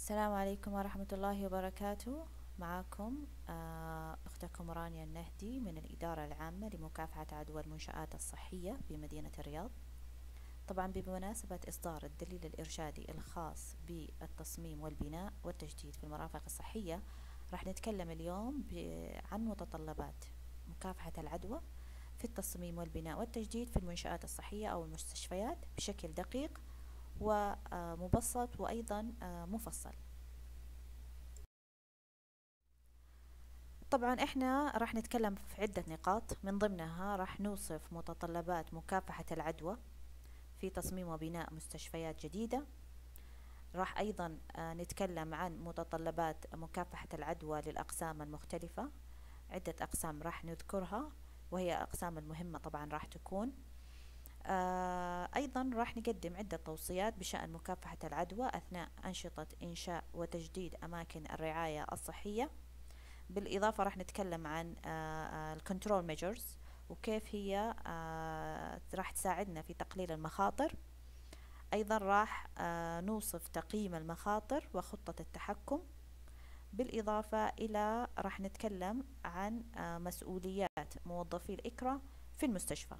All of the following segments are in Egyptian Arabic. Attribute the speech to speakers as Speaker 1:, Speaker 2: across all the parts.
Speaker 1: السلام عليكم ورحمة الله وبركاته معكم آه، أختكم رانيا النهدي من الإدارة العامة لمكافحة عدوى المنشآت الصحية في مدينة الرياض طبعا بمناسبة إصدار الدليل الإرشادي الخاص بالتصميم والبناء والتجديد في المرافق الصحية راح نتكلم اليوم عن متطلبات مكافحة العدوى في التصميم والبناء والتجديد في المنشآت الصحية أو المستشفيات بشكل دقيق ومبسط وأيضا آه، مفصل طبعا احنا راح نتكلم في عدة نقاط من ضمنها راح نوصف متطلبات مكافحة العدوى في تصميم وبناء مستشفيات جديدة راح أيضا آه، نتكلم عن متطلبات مكافحة العدوى للأقسام المختلفة عدة أقسام راح نذكرها وهي أقسام المهمة طبعا راح تكون آه، أيضا راح نقدم عدة توصيات بشأن مكافحة العدوى أثناء أنشطة إنشاء وتجديد أماكن الرعاية الصحية بالإضافة راح نتكلم عن الكنترول آه، ميجرز وكيف هي آه، راح تساعدنا في تقليل المخاطر أيضا راح نوصف تقييم المخاطر وخطة التحكم بالإضافة إلى راح نتكلم عن مسؤوليات موظفي الإكرة في المستشفى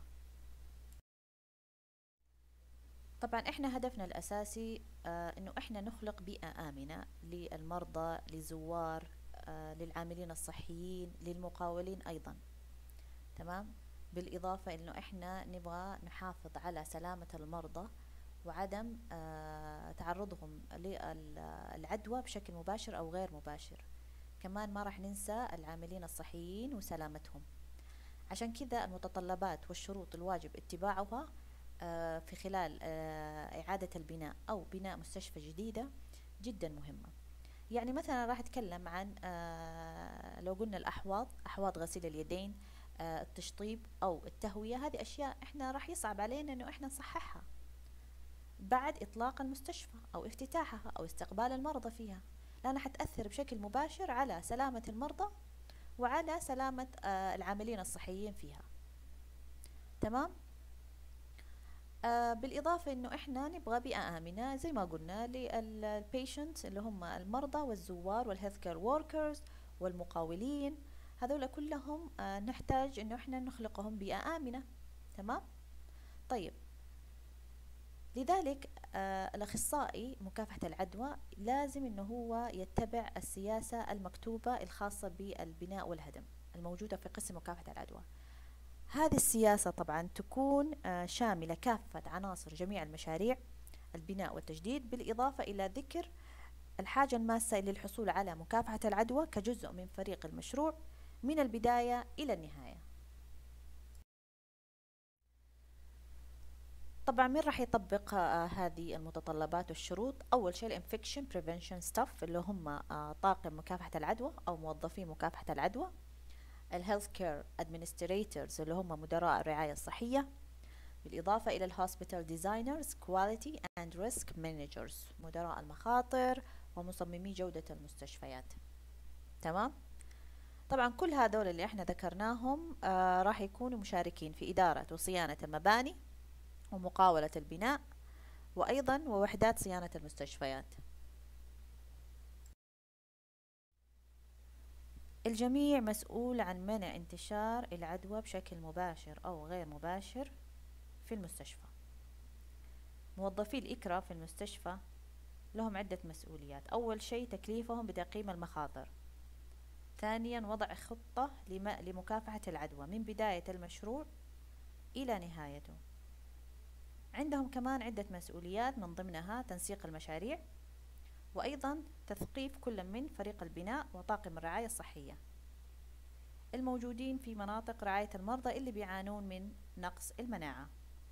Speaker 1: طبعا احنا هدفنا الاساسي آه انه احنا نخلق بيئة امنة للمرضى للزوار آه للعاملين الصحيين للمقاولين ايضا تمام بالاضافة انه احنا نبغى نحافظ على سلامة المرضى وعدم آه تعرضهم للعدوى بشكل مباشر او غير مباشر كمان ما راح ننسى العاملين الصحيين وسلامتهم عشان كذا المتطلبات والشروط الواجب اتباعها آه، في خلال آه، إعادة البناء أو بناء مستشفى جديدة جدا مهمة يعني مثلا راح أتكلم عن آه، لو قلنا الأحواض أحواض غسيل اليدين التشطيب أو التهوية هذه أشياء إحنا راح يصعب علينا إنه إحنا نصححها بعد إطلاق المستشفى أو افتتاحها أو استقبال المرضى فيها لأنها حتأثر بشكل مباشر على سلامة المرضى وعلى سلامة العاملين الصحيين فيها تمام آه بالإضافة إنه إحنا نبغى بيئة آمنة زي ما قلنا للبيشنت اللي هم المرضى والزوار والهيلث كير وركرز والمقاولين هذول كلهم آه نحتاج إنه إحنا نخلقهم بيئة آمنة تمام طيب لذلك آه الأخصائي مكافحة العدوى لازم إنه هو يتبع السياسة المكتوبة الخاصة بالبناء والهدم الموجودة في قسم مكافحة العدوى هذه السياسة طبعا تكون آه، شاملة كافة عناصر جميع المشاريع البناء والتجديد بالإضافة إلى ذكر الحاجة الماسة للحصول على مكافحة العدوى كجزء من فريق المشروع من البداية إلى النهاية طبعا مين راح يطبق آه هذه المتطلبات والشروط اول شيء الانفكشن بريفنشن ستاف اللي هم آه طاقم مكافحه العدوى او موظفي مكافحه العدوى الهيلث كير ادمنستريتورز اللي هم مدراء الرعاية الصحية بالإضافة إلى الهوسبيتال ديزاينرز كواليتي اند ريسك مانجرز مدراء المخاطر ومصممي جودة المستشفيات تمام طبعا كل هذول اللي احنا ذكرناهم آه راح يكونوا مشاركين في إدارة وصيانة المباني ومقاولة البناء وأيضا ووحدات صيانة المستشفيات الجميع مسؤول عن منع انتشار العدوى بشكل مباشر أو غير مباشر في المستشفى موظفي الإكرا في المستشفى لهم عدة مسؤوليات أول شيء تكليفهم بتقييم المخاطر ثانيا وضع خطة لمكافحة العدوى من بداية المشروع إلى نهايته عندهم كمان عدة مسؤوليات من ضمنها تنسيق المشاريع وأيضا تثقيف كل من فريق البناء وطاقم الرعاية الصحية الموجودين في مناطق رعاية المرضى اللي بيعانون من نقص المناعة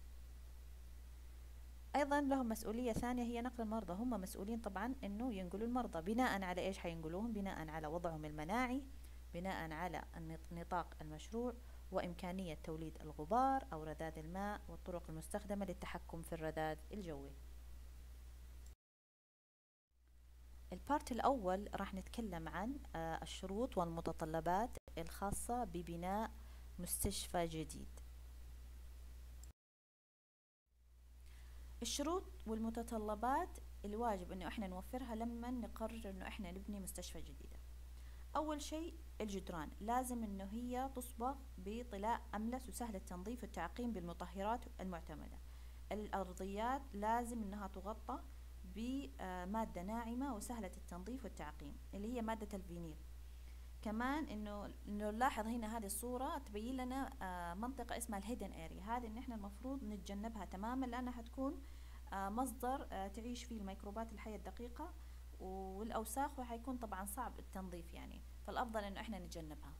Speaker 1: أيضا لهم مسؤولية ثانية هي نقل المرضى هم مسؤولين طبعا أنه ينقلوا المرضى بناء على إيش حينقلوهم بناء على وضعهم المناعي بناء على نطاق المشروع وإمكانية توليد الغبار أو رذاذ الماء والطرق المستخدمة للتحكم في الرذاذ الجوي البارت الأول راح نتكلم عن آه، الشروط والمتطلبات الخاصة ببناء مستشفى جديد الشروط والمتطلبات الواجب انه احنا نوفرها لما نقرر انه احنا نبني مستشفى جديدة اول شيء الجدران لازم انه هي تصبغ بطلاء املس وسهل التنظيف والتعقيم بالمطهرات المعتمدة الارضيات لازم انها تغطى بمادة ناعمة وسهلة التنظيف والتعقيم اللي هي مادة الفينيل كمان انه انه نلاحظ هنا هذه الصورة تبين لنا آه، منطقة اسمها الهيدن اريا هذه ان احنا المفروض نتجنبها تماما لانها حتكون آه، مصدر آه، تعيش فيه الميكروبات الحية الدقيقة والاوساخ وحيكون طبعا صعب التنظيف يعني فالافضل انه احنا نتجنبها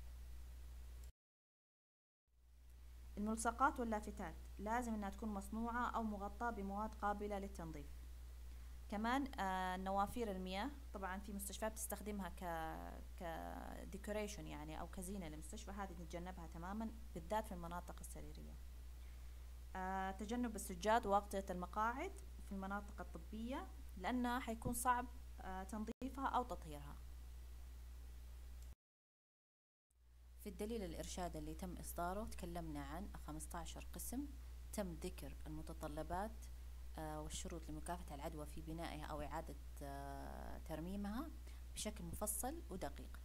Speaker 1: الملصقات واللافتات لازم انها تكون مصنوعة او مغطاة بمواد قابلة للتنظيف كمان آه نوافير المياه طبعا في مستشفيات تستخدمها ك كديكوريشن يعني او كزينة للمستشفى هذه نتجنبها تماما بالذات في المناطق السريرية آه تجنب السجاد وأغطية المقاعد في المناطق الطبية لأنها حيكون صعب آه تنظيفها أو تطهيرها في الدليل الإرشاد اللي تم إصداره تكلمنا عن 15 قسم تم ذكر المتطلبات آه، والشروط لمكافحة العدوى في بنائها أو إعادة آه، ترميمها بشكل مفصل ودقيق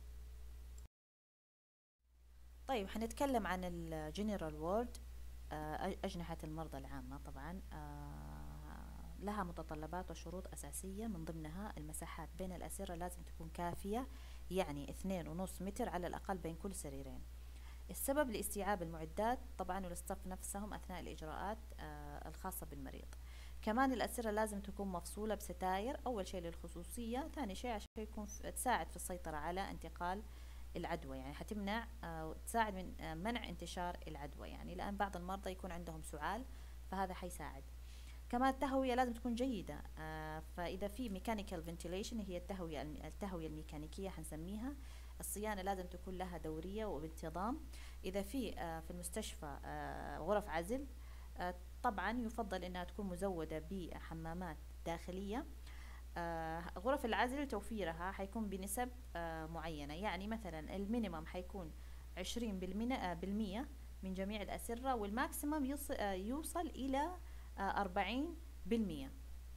Speaker 1: طيب حنتكلم عن الجنرال وورد آه، أجنحة المرضى العامة طبعا لها متطلبات وشروط أساسية من ضمنها المساحات بين الأسرة لازم تكون كافية يعني اثنين ونص متر على الأقل بين كل سريرين السبب لاستيعاب المعدات طبعا والاستاف نفسهم أثناء الإجراءات الخاصة بالمريض كمان الأسرة لازم تكون مفصولة بستاير أول شيء للخصوصية ثاني شيء عشان يكون تساعد في السيطرة على انتقال العدوى يعني حتمنع آه تساعد من آه منع انتشار العدوى يعني لأن بعض المرضى يكون عندهم سعال فهذا حيساعد كمان التهوية لازم تكون جيدة آه فإذا في ميكانيكال فنتيليشن هي التهوية التهوية الميكانيكية حنسميها الصيانة لازم تكون لها دورية وبانتظام إذا في آه في المستشفى آه غرف عزل آه طبعا يفضل انها تكون مزودة بحمامات داخلية آه غرف العزل توفيرها حيكون بنسب آه معينة يعني مثلا المينيمم حيكون عشرين آه، بالمية من جميع الأسرة والماكسيمم يوصل, آه، يوصل إلى آه، أربعين بالمية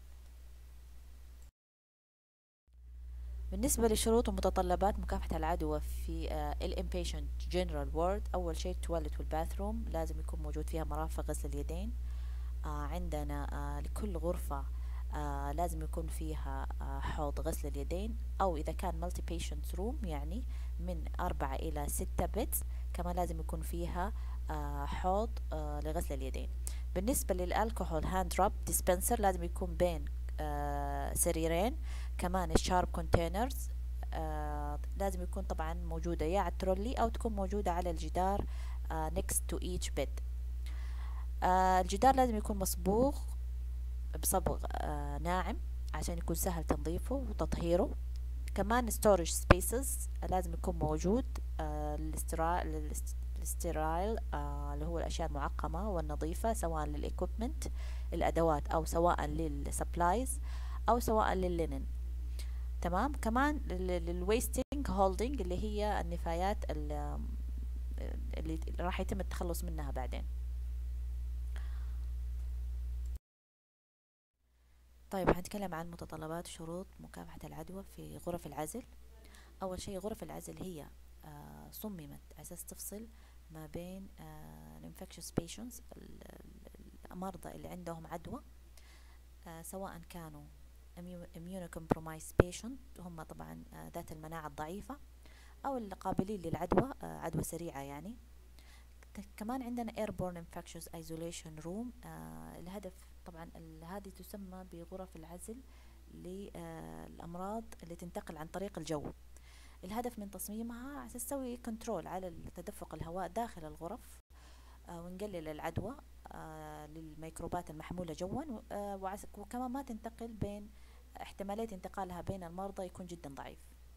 Speaker 1: بالنسبة لشروط ومتطلبات مكافحة العدوى في الانبيشنت جنرال وورد أول شيء التواليت والباثروم لازم يكون موجود فيها مرافق غسل اليدين آه عندنا آه لكل غرفة آه لازم يكون فيها آه حوض غسل اليدين أو إذا كان مالتي بيشنت روم يعني من أربعة إلى ستة بيتس كمان لازم يكون فيها آه حوض آه لغسل اليدين بالنسبة للألكوهول هاند راب ديسبنسر لازم يكون بين آه سريرين كمان الشارب كونتينرز آه لازم يكون طبعا موجودة يا على الترولي أو تكون موجودة على الجدار آه next to each bed آه الجدار لازم يكون مصبوغ بصبغ آه ناعم عشان يكون سهل تنظيفه وتطهيره كمان storage spaces لازم يكون موجود آه للاسترايل آه اللي هو الأشياء المعقمة والنظيفة سواء للإكوبمنت الأدوات أو سواء للسبلايز أو سواء لللينن تمام كمان للويستنج هولدنج اللي هي النفايات اللي راح يتم التخلص منها بعدين طيب هنتكلم عن متطلبات شروط مكافحة العدوى في غرف العزل أول شيء غرف العزل هي آه صممت أساس تفصل ما بين آه الانفكشوس بيشنز المرضى اللي عندهم عدوى آه سواء كانوا immunocompromised patient هم طبعا آه ذات المناعة الضعيفة أو القابلين للعدوى آه عدوى سريعة يعني كمان عندنا airborne infectious isolation room آه الهدف طبعا هذه تسمى بغرف العزل للأمراض اللي تنتقل عن طريق الجو الهدف من تصميمها عشان تسوي كنترول على تدفق الهواء داخل الغرف آه ونقلل العدوى آه للميكروبات المحمولة جوا آه وكمان ما تنتقل بين احتمالية انتقالها بين المرضى يكون جدا ضعيف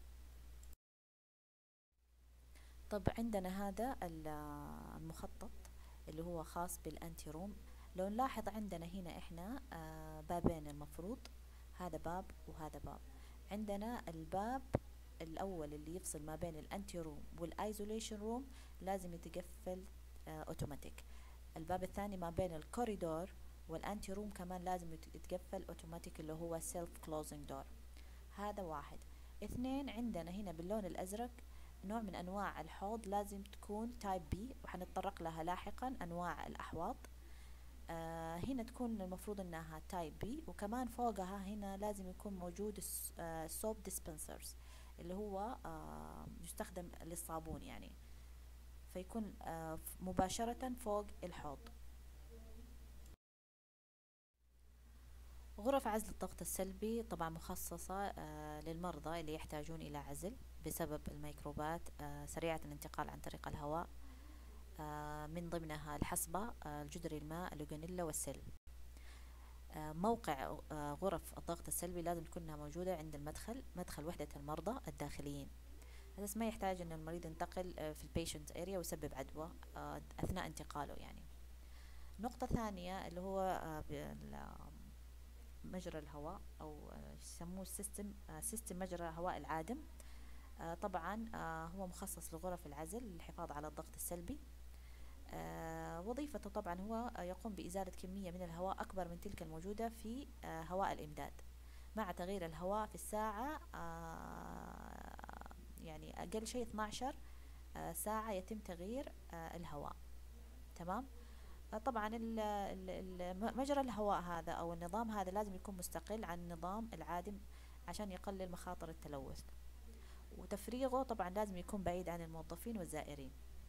Speaker 1: طب عندنا هذا المخطط اللي هو خاص بالانتي روم لو نلاحظ عندنا هنا احنا آه بابين المفروض هذا باب وهذا باب عندنا الباب الاول اللي يفصل ما بين الانتي روم والايزوليشن روم لازم يتقفل آه اوتوماتيك الباب الثاني ما بين الكوريدور والانتي روم كمان لازم يتقفل اوتوماتيك اللي هو سيلف كلوزنج دور هذا واحد اثنين عندنا هنا باللون الازرق نوع من انواع الحوض لازم تكون تايب بي وحنتطرق لها لاحقا انواع الاحواض آه هنا تكون المفروض انها تايب بي وكمان فوقها هنا لازم يكون موجود السوب ديسبنسرز اللي هو آه يستخدم للصابون يعني فيكون آه مباشرة فوق الحوض غرف عزل الضغط السلبي طبعا مخصصة آه للمرضى اللي يحتاجون إلى عزل بسبب الميكروبات آه سريعة الانتقال عن طريق الهواء آه من ضمنها الحصبة آه الجدري الماء اللوجونيلا والسل آه موقع آه غرف الضغط السلبي لازم تكون انها موجودة عند المدخل مدخل وحدة المرضى الداخليين أساس ما يحتاج أن المريض ينتقل آه في البيشنت اريا ويسبب عدوى آه أثناء انتقاله يعني نقطة ثانية اللي هو مجرى الهواء أو يسموه السيستم سيستم مجرى الهواء العادم طبعا هو مخصص لغرف العزل للحفاظ على الضغط السلبي وظيفته طبعا هو يقوم بإزالة كمية من الهواء أكبر من تلك الموجودة في هواء الإمداد مع تغيير الهواء في الساعة يعني أقل شيء 12 ساعة يتم تغيير الهواء تمام طبعا مجرى الهواء هذا أو النظام هذا لازم يكون مستقل عن النظام العادم عشان يقلل مخاطر التلوث وتفريغه طبعا لازم يكون بعيد عن الموظفين والزائرين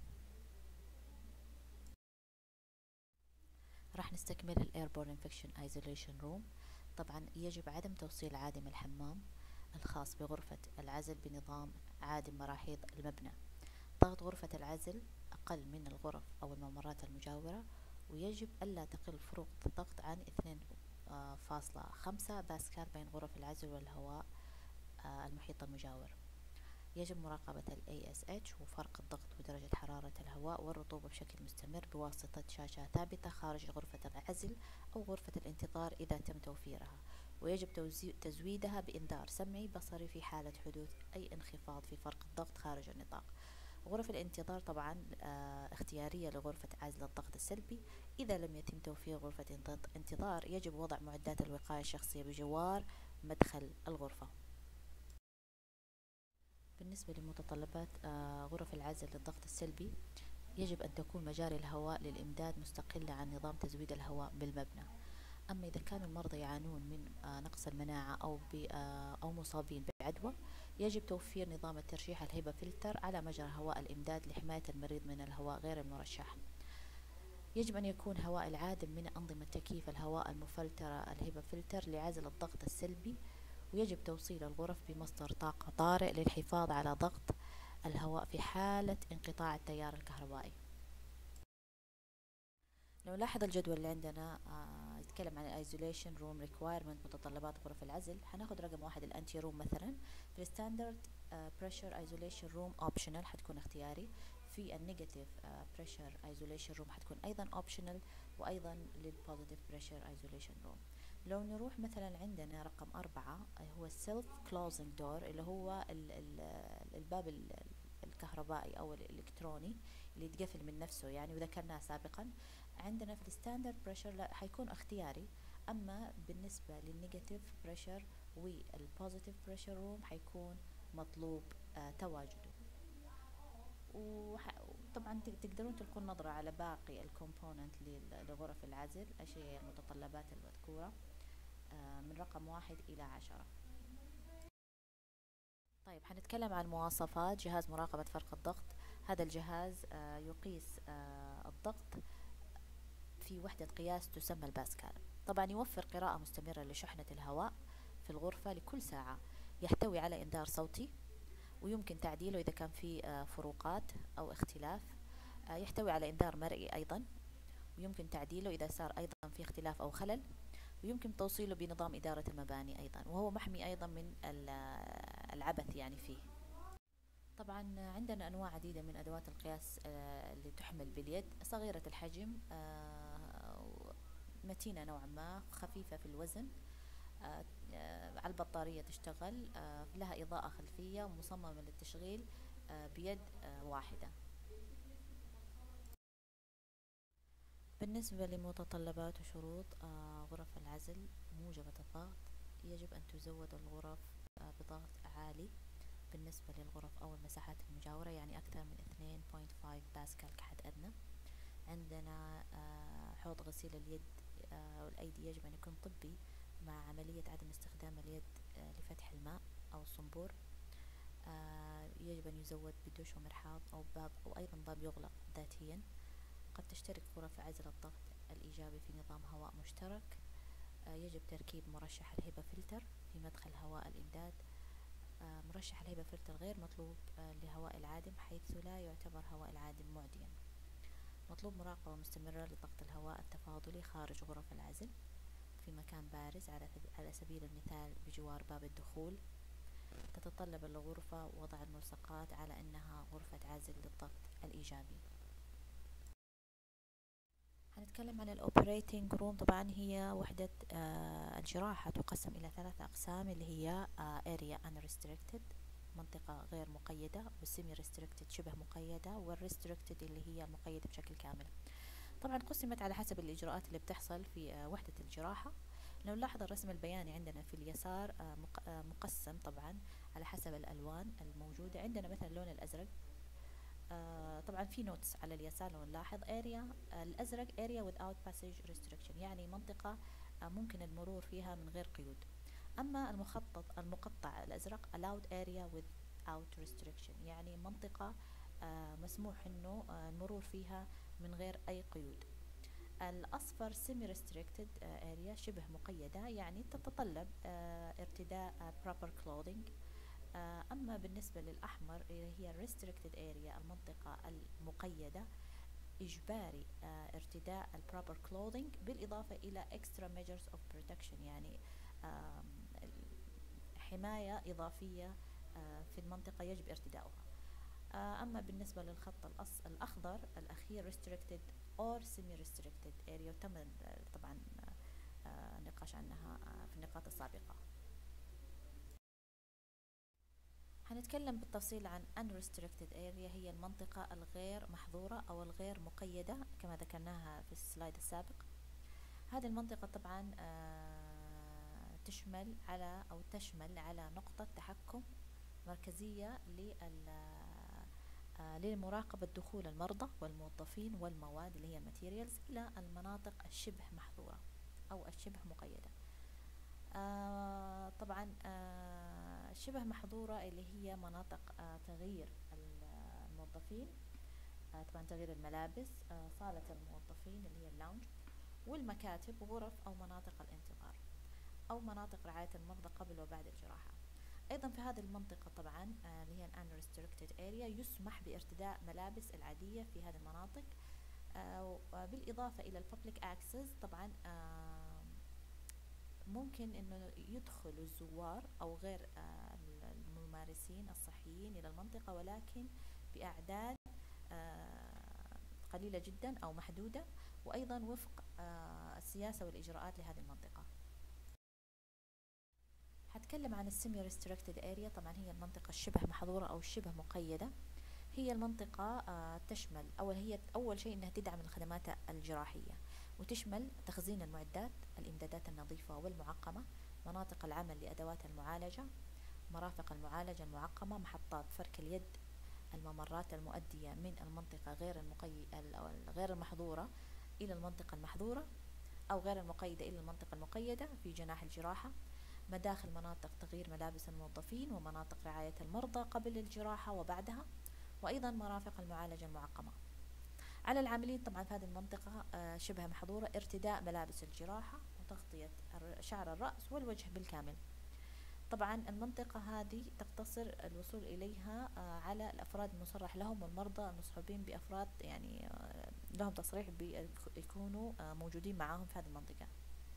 Speaker 1: راح نستكمل الايربورن انفكشن ايزوليشن روم طبعا يجب عدم توصيل عادم الحمام الخاص بغرفة العزل بنظام عادم مراحيض المبنى ضغط غرفة العزل أقل من الغرف أو الممرات المجاورة ويجب ألا تقل فروق الضغط عن اثنين فاصلة خمسة باسكال بين غرف العزل والهواء المحيط المجاور يجب مراقبة ال ASH وفرق الضغط ودرجة حرارة الهواء والرطوبة بشكل مستمر بواسطة شاشة ثابتة خارج غرفة العزل أو غرفة الانتظار إذا تم توفيرها ويجب تزويدها بإنذار سمعي بصري في حالة حدوث أي انخفاض في فرق الضغط خارج النطاق غرف الانتظار طبعا آه اختيارية لغرفة عزل الضغط السلبي إذا لم يتم توفير غرفة انتظار يجب وضع معدات الوقاية الشخصية بجوار مدخل الغرفة بالنسبة لمتطلبات آه غرف العزل للضغط السلبي يجب أن تكون مجاري الهواء للإمداد مستقلة عن نظام تزويد الهواء بالمبنى أما إذا كان المرضى يعانون من آه نقص المناعة أو, أو مصابين بعدوى يجب توفير نظام الترشيح الهبة فلتر على مجرى هواء الإمداد لحماية المريض من الهواء غير المرشح يجب أن يكون هواء العادم من أنظمة تكييف الهواء المفلترة الهبة فلتر لعزل الضغط السلبي ويجب توصيل الغرف بمصدر طاقة طارئ للحفاظ على ضغط الهواء في حالة انقطاع التيار الكهربائي لو لاحظ الجدول اللي عندنا آه يتكلم عن الايزوليشن روم ريكوايرمنت متطلبات غرف العزل حناخد رقم واحد الانتي روم مثلا في الستاندرد بريشر ايزوليشن روم اوبشنال حتكون اختياري في النيجاتيف بريشر ايزوليشن روم حتكون ايضا اوبشنال وايضا للبوزيتيف بريشر ايزوليشن روم لو نروح مثلا عندنا رقم أربعة هو السيلف كلوزنج دور اللي هو ال ال الباب الكهربائي أو الإلكتروني اللي يتقفل من نفسه يعني وذكرناه سابقا عندنا في الستاندرد بريشر لا حيكون اختياري أما بالنسبة للنيجاتيف بريشر والبوزيتيف بريشر روم حيكون مطلوب آه تواجده وطبعا تقدرون تلقون نظرة على باقي الكومبوننت لغرف العزل أشياء المتطلبات المذكورة من رقم واحد إلى عشرة طيب حنتكلم عن مواصفات جهاز مراقبة فرق الضغط هذا الجهاز يقيس الضغط في وحدة قياس تسمى الباسكال طبعا يوفر قراءة مستمرة لشحنة الهواء في الغرفة لكل ساعة يحتوي على إنذار صوتي ويمكن تعديله إذا كان في فروقات أو اختلاف يحتوي على إنذار مرئي أيضا ويمكن تعديله إذا صار أيضا في اختلاف أو خلل ويمكن توصيله بنظام إدارة المباني أيضا وهو محمي أيضا من العبث يعني فيه طبعا عندنا أنواع عديدة من أدوات القياس اللي تحمل باليد صغيرة الحجم متينة نوعا ما خفيفة في الوزن على البطارية تشتغل لها إضاءة خلفية ومصممة للتشغيل بيد واحدة بالنسبة لمتطلبات وشروط آه، غرف العزل موجبة الضغط يجب أن تزود الغرف آه، بضغط عالي بالنسبة للغرف أو المساحات المجاورة يعني أكثر من 2.5 باسكال كحد أدنى عندنا آه، حوض غسيل اليد والأيدي يجب أن يكون طبي مع عملية عدم استخدام اليد لفتح الماء أو الصنبور يجب أن يزود بدوش ومرحاض أو باب أو أيضا باب يغلق ذاتيا قد تشترك غرف عزل الضغط الإيجابي في نظام هواء مشترك آه، يجب تركيب مرشح الهبة فلتر في مدخل هواء الإمداد آه، مرشح الهبة فلتر غير مطلوب آه، لهواء العادم حيث لا يعتبر هواء العادم معديا مطلوب مراقبة مستمرة لضغط الهواء التفاضلي خارج غرف العزل في مكان بارز على سبيل المثال بجوار باب الدخول تتطلب الغرفة وضع الملصقات على أنها غرفة عزل للضغط الإيجابي هنتكلم عن الاوبريتنج روم طبعا هي وحدة آه الجراحة تقسم إلى ثلاثة أقسام اللي هي آه area unrestricted منطقة غير مقيدة والسيمي ريستريكتد شبه مقيدة والريستريكتد اللي هي المقيدة بشكل كامل طبعا قسمت على حسب الإجراءات اللي بتحصل في آه وحدة الجراحة لو نلاحظ الرسم البياني عندنا في اليسار آه، آه، مقسم طبعا على حسب الألوان الموجودة عندنا مثلا اللون الأزرق آه طبعا في نوتس على اليسار لو نلاحظ اريا الازرق اريا without passage restriction يعني منطقة آه ممكن المرور فيها من غير قيود اما المخطط المقطع الازرق allowed area without restriction يعني منطقة آه مسموح انه آه المرور فيها من غير اي قيود الأصفر semi restricted آه، area شبه مقيدة يعني تتطلب آه، ارتداء آه، proper clothing آه، أما بالنسبة للأحمر اللي هي restricted area المنطقة المقيدة إجباري آه، ارتداء proper clothing بالإضافة إلى extra measures of protection يعني حماية إضافية آه، في المنطقة يجب ارتداؤها أما بالنسبة للخط الأخضر الأخير restricted or semi restricted area تم طبعا النقاش عنها في النقاط السابقة هنتكلم بالتفصيل عن unrestricted area هي المنطقة الغير محظورة أو الغير مقيدة كما ذكرناها في السلايد السابق هذه المنطقة طبعا آه، تشمل على أو تشمل على نقطة تحكم مركزية آه، لمراقبة دخول المرضى والموظفين والمواد اللي هي الماتيريالز إلى المناطق الشبه محظورة أو الشبه مقيدة آه طبعا آه شبه محظورة اللي هي مناطق آه تغيير الموظفين آه طبعا تغيير الملابس آه صالة الموظفين اللي هي اللونج والمكاتب وغرف أو مناطق الانتظار أو مناطق رعاية المرضى قبل وبعد الجراحة أيضا في هذه المنطقة طبعا آه اللي هي unrestricted area يسمح بارتداء ملابس العادية في هذه المناطق آه بالإضافة إلى الببليك access طبعا آه ممكن انه يدخل الزوار او غير آه، الممارسين الصحيين الى المنطقة ولكن باعداد آه، قليلة جدا او محدودة وايضا وفق آه، السياسة والاجراءات لهذه المنطقة هتكلم عن السيمي ريستريكتد اريا طبعا هي المنطقة الشبه محظورة او شبه مقيدة هي المنطقة تشمل أول هي أول شيء أنها تدعم الخدمات الجراحية وتشمل تخزين المعدات الإمدادات النظيفة والمعقمة مناطق العمل لأدوات المعالجة مرافق المعالجة المعقمة محطات فرك اليد الممرات المؤدية من المنطقة غير المقي... غير المحظورة إلى المنطقة المحظورة أو غير المقيدة إلى المنطقة المقيدة في جناح الجراحة مداخل مناطق تغيير ملابس الموظفين ومناطق رعاية المرضى قبل الجراحة وبعدها وأيضا مرافق المعالجة المعقمة على العاملين طبعا في هذه المنطقة آه، شبه محظورة ارتداء ملابس الجراحة وتغطية شعر الرأس والوجه بالكامل طبعا المنطقة هذه تقتصر الوصول إليها آه، على الأفراد المصرح لهم والمرضى المصحوبين بأفراد يعني آه، لهم تصريح بيكونوا موجودين معاهم في هذه المنطقة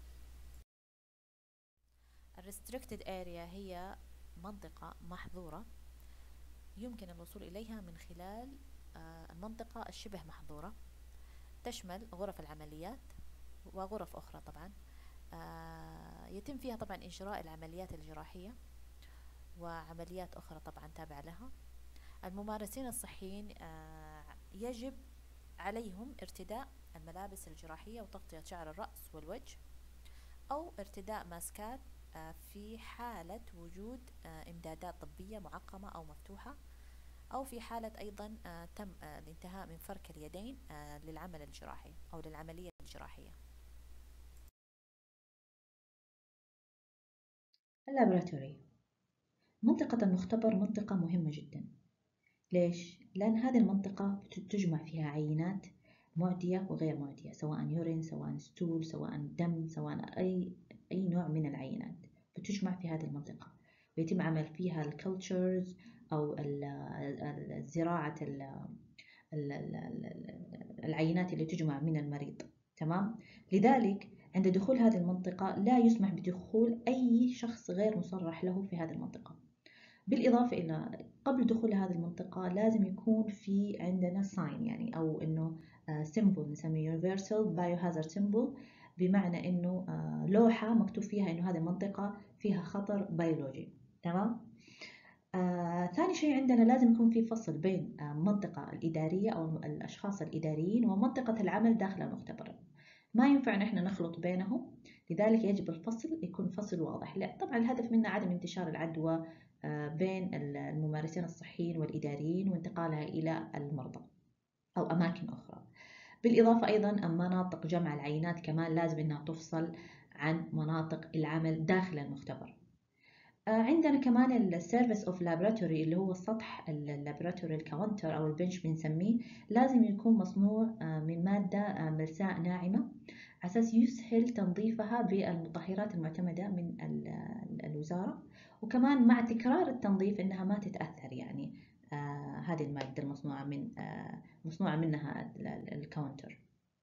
Speaker 1: الريستريكتد اريا هي منطقة محظورة يمكن الوصول إليها من خلال آه، المنطقة الشبه محظورة تشمل غرف العمليات وغرف أخرى طبعا آه، يتم فيها طبعا إجراء العمليات الجراحية وعمليات أخرى طبعا تابعة لها الممارسين الصحيين آه، يجب عليهم ارتداء الملابس الجراحية وتغطية شعر الرأس والوجه أو ارتداء ماسكات آه، في حالة وجود آه، إمدادات طبية معقمة أو مفتوحة أو في حالة أيضا آه، تم الانتهاء من فرك اليدين للعمل الجراحي أو للعملية الجراحية
Speaker 2: اللابراتوري منطقة المختبر منطقة مهمة جدا ليش؟ لأن هذه المنطقة تجمع فيها عينات معدية وغير معدية سواء يورين سواء ستول سواء دم سواء أي أي نوع من العينات بتجمع في هذه المنطقة ويتم عمل فيها الكلتشرز أو زراعة العينات اللي تجمع من المريض تمام لذلك عند دخول هذه المنطقة لا يسمح بدخول أي شخص غير مصرح له في هذه المنطقة بالإضافة إلى قبل دخول هذه المنطقة لازم يكون في عندنا ساين يعني أو إنه سيمبل آه، نسميه Universal Biohazard Symbol بمعنى إنه آه، لوحة مكتوب فيها إنه هذه المنطقة فيها خطر بيولوجي تمام آه، ثاني شيء عندنا لازم يكون في فصل بين المنطقة آه، الإدارية أو الأشخاص الإداريين ومنطقة العمل داخل المختبر ما ينفع نحن نخلط بينهم لذلك يجب الفصل يكون فصل واضح لا طبعا الهدف منه عدم انتشار العدوى بين الممارسين الصحيين والإداريين وانتقالها إلى المرضى أو أماكن أخرى بالإضافة أيضا مناطق جمع العينات كمان لازم أنها تفصل عن مناطق العمل داخل المختبر آه، عندنا كمان السيرفيس اوف لابراتوري اللي هو سطح اللابراتوري الكاونتر او البنش بنسميه لازم يكون مصنوع آه، من ماده آه، ملساء ناعمه على اساس يسهل تنظيفها بالمطهرات المعتمده من الوزاره وكمان مع تكرار التنظيف انها ما تتاثر يعني هذه الماده المصنوعه من مصنوعة منها الكاونتر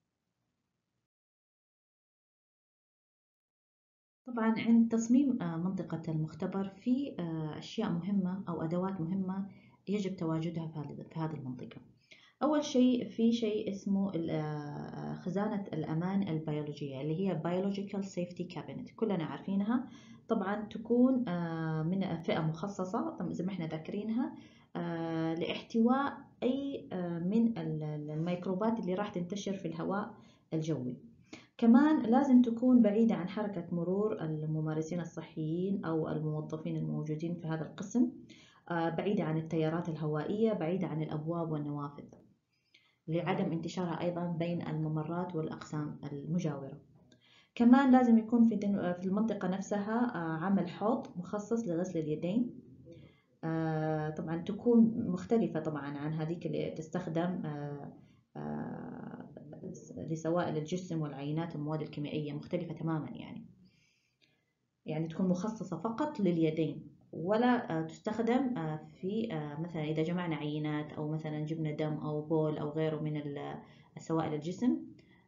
Speaker 2: طبعا عند تصميم آه، منطقة المختبر في آه، أشياء مهمة أو أدوات مهمة يجب تواجدها في هذه المنطقة أول شيء في شيء اسمه آه، خزانة الأمان البيولوجية اللي هي Biological Safety Cabinet كلنا عارفينها طبعا تكون من فئة مخصصة زي ما احنا ذاكرينها لاحتواء أي آه، من الميكروبات اللي راح تنتشر في الهواء الجوي كمان لازم تكون بعيدة عن حركة مرور الممارسين الصحيين أو الموظفين الموجودين في هذا القسم آه، بعيدة عن التيارات الهوائية بعيدة عن الأبواب والنوافذ لعدم انتشارها أيضا بين الممرات والأقسام المجاورة كمان لازم يكون في في المنطقة نفسها آه، عمل حوض مخصص لغسل اليدين آه، طبعا تكون مختلفة طبعا عن هذيك اللي تستخدم آه، آه، لسوائل الجسم والعينات المواد الكيميائية مختلفة تماما يعني يعني تكون مخصصة فقط لليدين ولا تستخدم في مثلا إذا جمعنا عينات أو مثلا جبنا دم أو بول أو غيره من سوائل الجسم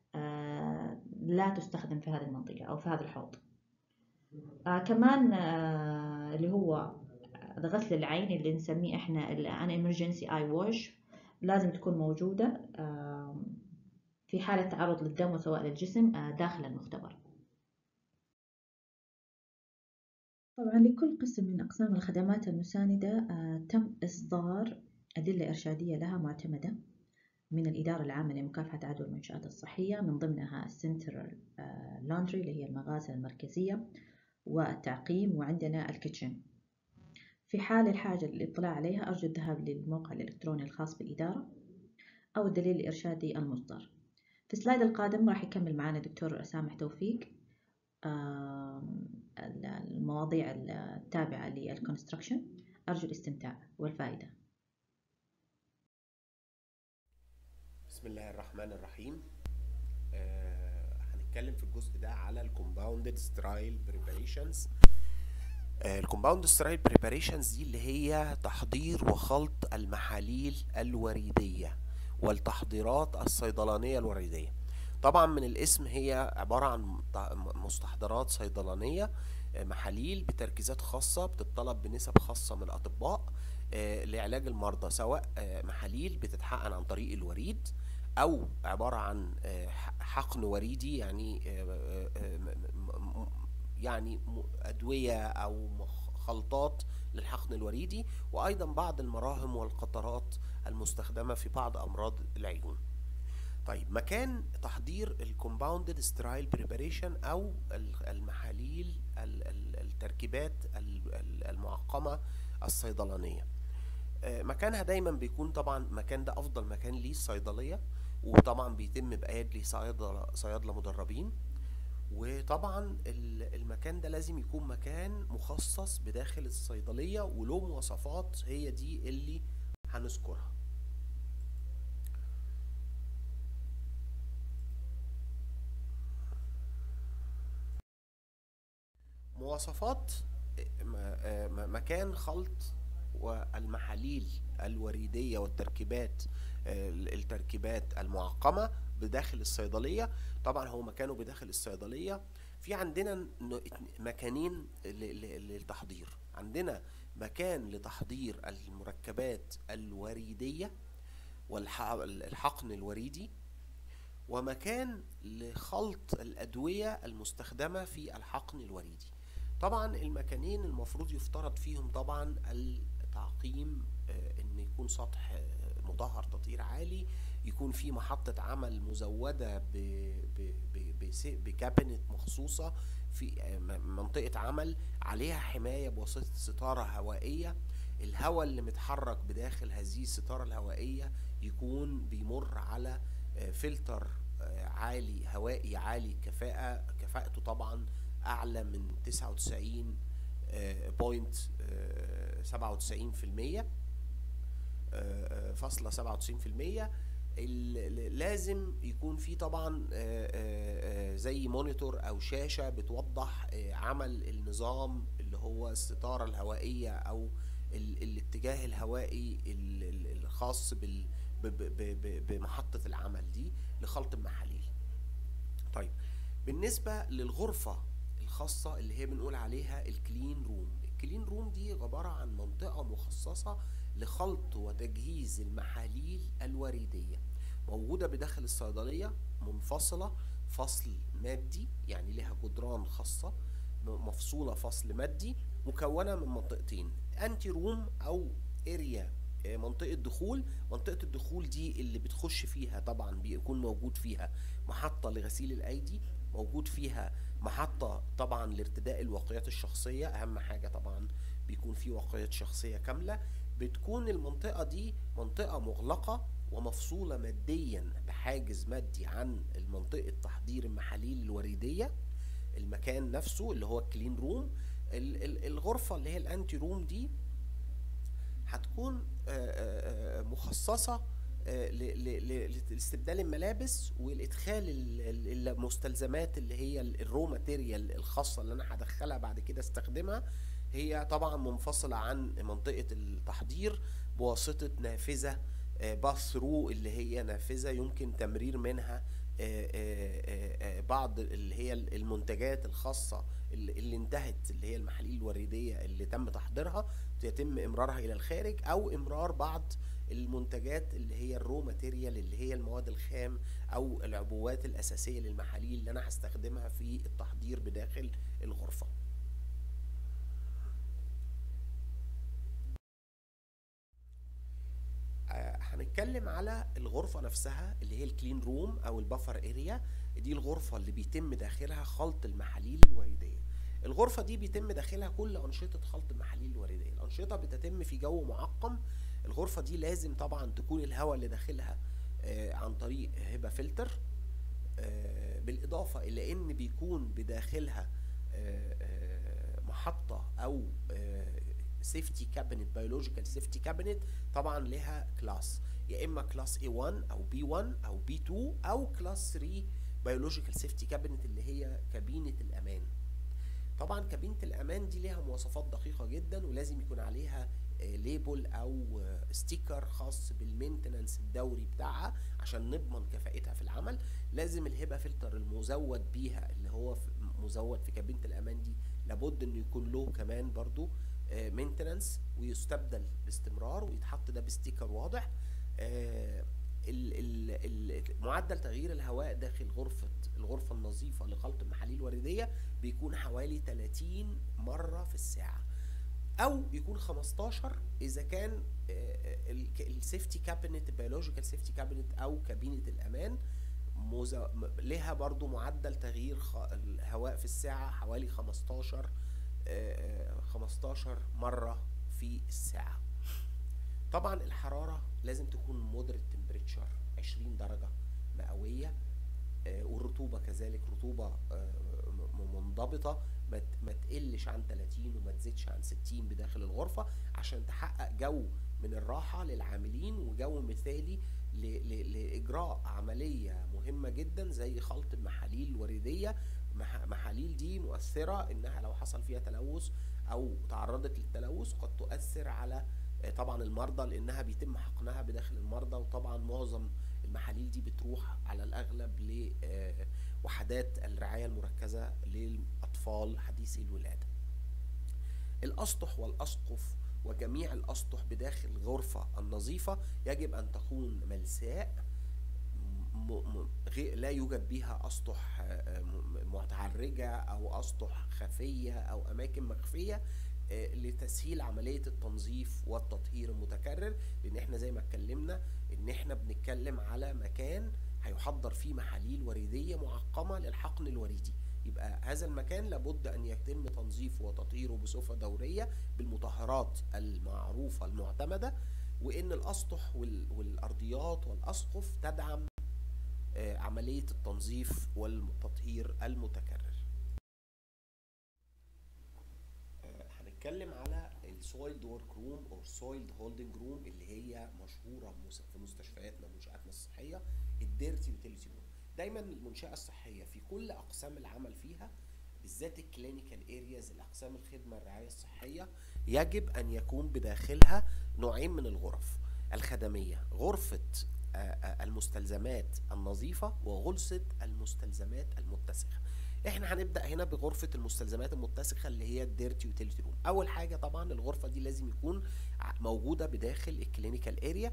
Speaker 2: لا تستخدم في هذه المنطقة أو في هذا الحوض كمان اللي هو غسل العين اللي نسميه احنا الان emergency اي wash لازم تكون موجودة في حالة تعرض للدم وسوائل الجسم آه، داخل المختبر طبعا لكل قسم من أقسام الخدمات المساندة آه، تم إصدار أدلة إرشادية لها معتمدة من الإدارة العامة لمكافحة عدوى المنشآت الصحية من ضمنها السنترال لاندري اللي هي المغاسل المركزية والتعقيم وعندنا الكيتشن في حال الحاجة للاطلاع عليها أرجو الذهاب للموقع الإلكتروني الخاص بالإدارة أو الدليل الإرشادي المصدر في السلايد القادم راح يكمل معنا دكتور سامح توفيق المواضيع التابعة للكونستركشن أرجو الاستمتاع والفائدة
Speaker 3: بسم الله الرحمن الرحيم آه هنتكلم في الجزء ده على الكومباوندد سترايل بريباريشنز الكومباوند سترايل بريباريشنز دي اللي هي تحضير وخلط المحاليل الوريدية والتحضيرات الصيدلانية الوريدية طبعا من الاسم هي عبارة عن مستحضرات صيدلانية آه، محاليل بتركيزات خاصة بتطلب بنسب خاصة من الأطباء آه، لعلاج المرضى سواء آه، محاليل بتتحقن عن طريق الوريد أو عبارة عن حقن وريدي يعني يعني أدوية أو خلطات للحقن الوريدي وأيضا بعض المراهم والقطرات المستخدمة في بعض أمراض العيون طيب مكان تحضير الكومباوندد سترايل بريباريشن او ال- المحاليل ال- ال- التركيبات ال- ال- المعقمه الصيدلانيه آه، مكانها دايما بيكون طبعا مكان ده افضل مكان ليه الصيدليه وطبعا بيتم بايادي صيادله صيادله مدربين وطبعا ال- المكان ده لازم يكون مكان مخصص بداخل الصيدليه وله مواصفات هي دي اللي هنذكرها مواصفات م- آه، م- مكان خلط والمحاليل الوريدية والتركيبات آه، التركيبات المعقمة بداخل الصيدلية طبعا هو مكانه بداخل الصيدلية في عندنا ن- اتن- مكانين ل- ل- للتحضير عندنا مكان لتحضير المركبات الوريدية والحقن الوريدي ومكان لخلط الأدوية المستخدمة في الحقن الوريدي طبعا المكانين المفروض يفترض فيهم طبعا التعقيم آه، ان يكون سطح آه، مطهر تطهير عالي يكون في محطة عمل مزودة ب- ب- ب- بس- بكابينت مخصوصة في آه، م- منطقة عمل عليها حماية بواسطة ستارة هوائية الهواء اللي متحرك بداخل هذه الستارة الهوائية يكون بيمر على آه، فلتر آه، عالي هوائي عالي كفاءة كفاءته طبعا أعلى من 99 بوينت 97 في المية فاصلة 97 في المية لازم يكون في طبعا آه، آه، آه، زي مونيتور او شاشة بتوضح آه، عمل النظام اللي هو الستارة الهوائية او ال- الاتجاه الهوائي ال- ال- الخاص بال ب- ب- ب- ب- بمحطة العمل دي لخلط المحاليل طيب بالنسبة للغرفة الخاصة اللي هي بنقول عليها الكلين روم الكلين روم دي عبارة عن منطقة مخصصة لخلط وتجهيز المحاليل الوريدية موجودة بداخل الصيدلية منفصلة فصل مادي يعني لها جدران خاصة م- مفصولة فصل مادي مكونة من منطقتين انتي روم او اريا منطقة دخول منطقة الدخول دي اللي بتخش فيها طبعا بيكون موجود فيها محطة لغسيل الأيدي موجود فيها محطة طبعا لارتداء الواقيات الشخصية أهم حاجة طبعا بيكون في واقيات شخصية كاملة بتكون المنطقة دي منطقة مغلقة ومفصولة ماديا بحاجز مادي عن منطقة تحضير المحاليل الوريدية المكان نفسه اللي هو الكلين روم ال- ال- الغرفة اللي هي الانتي روم دي هتكون آه، آه، آه، مخصصة آه، ل- ل- ل- لاستبدال الملابس والادخال ال- ال- المستلزمات اللي هي ال- الرو ماتيريال الخاصة اللي انا هدخلها بعد كده استخدمها هي طبعا منفصلة عن منطقة التحضير بواسطة نافذة باث ثرو اللي هي نافذة يمكن تمرير منها آه، آه، آه، آه، بعض اللي هي المنتجات الخاصة اللي اللي انتهت اللي هي المحاليل الوريدية اللي تم تحضيرها يتم امرارها الى الخارج او امرار بعض المنتجات اللي هي الرو ماتيريال اللي هي المواد الخام او العبوات الاساسيه للمحاليل اللي انا هستخدمها في التحضير بداخل الغرفه آه، هنتكلم على الغرفة نفسها اللي هي الكلين روم أو البفر اريا دي الغرفة اللي بيتم داخلها خلط المحاليل الوريدية الغرفة دي بيتم داخلها كل أنشطة خلط المحاليل الوريدية الأنشطة بتتم في جو معقم الغرفة دي لازم طبعا تكون الهواء اللي داخلها آه، عن طريق هبة فلتر آه، بالإضافة إلى إن بيكون بداخلها آه، آه، محطة أو سيفتي كابينت بيولوجيكال سيفتي كابينت طبعا لها كلاس يا اما كلاس A1 او B1 او B2 او كلاس 3 بيولوجيكال سيفتي كابينت اللي هي كابينة الامان طبعا كابينة الامان دي ليها مواصفات دقيقة جدا ولازم يكون عليها ليبل او ستيكر خاص بالمينتنانس الدوري بتاعها عشان نضمن كفاءتها في العمل لازم الهبة فلتر المزود بيها اللي هو في- مزود في كابينة الامان دي لابد انه يكون له كمان برضو مينتنانس ويستبدل باستمرار ويتحط ده بستيكر واضح آه، ال- ال- ال- معدل تغيير الهواء داخل غرفة الغرفة النظيفة لخلط المحاليل الوريدية بيكون حوالي 30 مرة في الساعة او يكون 15 اذا كان السيفتي كابينت البيولوجيكال سيفتي كابينت او كابينه الامان مز... لها برضو معدل تغيير خ... الهواء في الساعة حوالي 15 آه، 15 مرة في الساعة طبعا الحرارة لازم تكون مودريت تمبريتشر 20 درجة مئوية آه، والرطوبة كذلك رطوبة آه، م- منضبطة ما ت- ما تقلش عن 30 وما تزيدش عن 60 بداخل الغرفة عشان تحقق جو من الراحة للعاملين وجو مثالي ل- ل- لإجراء عملية مهمة جدا زي خلط المحاليل الوريدية مح- محاليل دي مؤثرة إنها لو حصل فيها تلوث أو تعرضت للتلوث قد تؤثر على آه، طبعا المرضى لأنها بيتم حقنها بداخل المرضى وطبعا معظم المحاليل دي بتروح على الأغلب لوحدات الرعاية المركزة للأطفال حديثي الولادة الأسطح والأسقف وجميع الأسطح بداخل الغرفة النظيفة يجب أن تكون ملساء م- م- غي- لا يوجد بها أسطح آه، م- متعرجة أو أسطح خفية أو أماكن مخفية آه، لتسهيل عملية التنظيف والتطهير المتكرر لأن احنا زي ما اتكلمنا إن احنا بنتكلم على مكان هيحضر فيه محاليل وريدية معقمة للحقن الوريدي يبقى هذا المكان لابد أن يتم تنظيفه وتطهيره بصفة دورية بالمطهرات المعروفة المعتمدة وإن الأسطح وال- والأرضيات والأسقف تدعم آه، عملية التنظيف والتطهير المتكرر آه، هنتكلم على السويلد ورك روم او سويلد هولدنج روم اللي هي مشهوره مس- في مستشفياتنا ومنشاتنا الصحيه الديرتي يوتيليتي روم دايما المنشاه الصحيه في كل اقسام العمل فيها بالذات الكلينيكال ارياز الاقسام الخدمه الرعايه الصحيه يجب ان يكون بداخلها نوعين من الغرف الخدميه غرفه آه، آه، المستلزمات النظيفه وغرفه المستلزمات المتسخه احنا هنبدا هنا بغرفه المستلزمات المتسخه اللي هي الديرتي يوتيليتي روم اول حاجه طبعا الغرفه دي لازم يكون ع- موجوده بداخل الكلينيكال اريا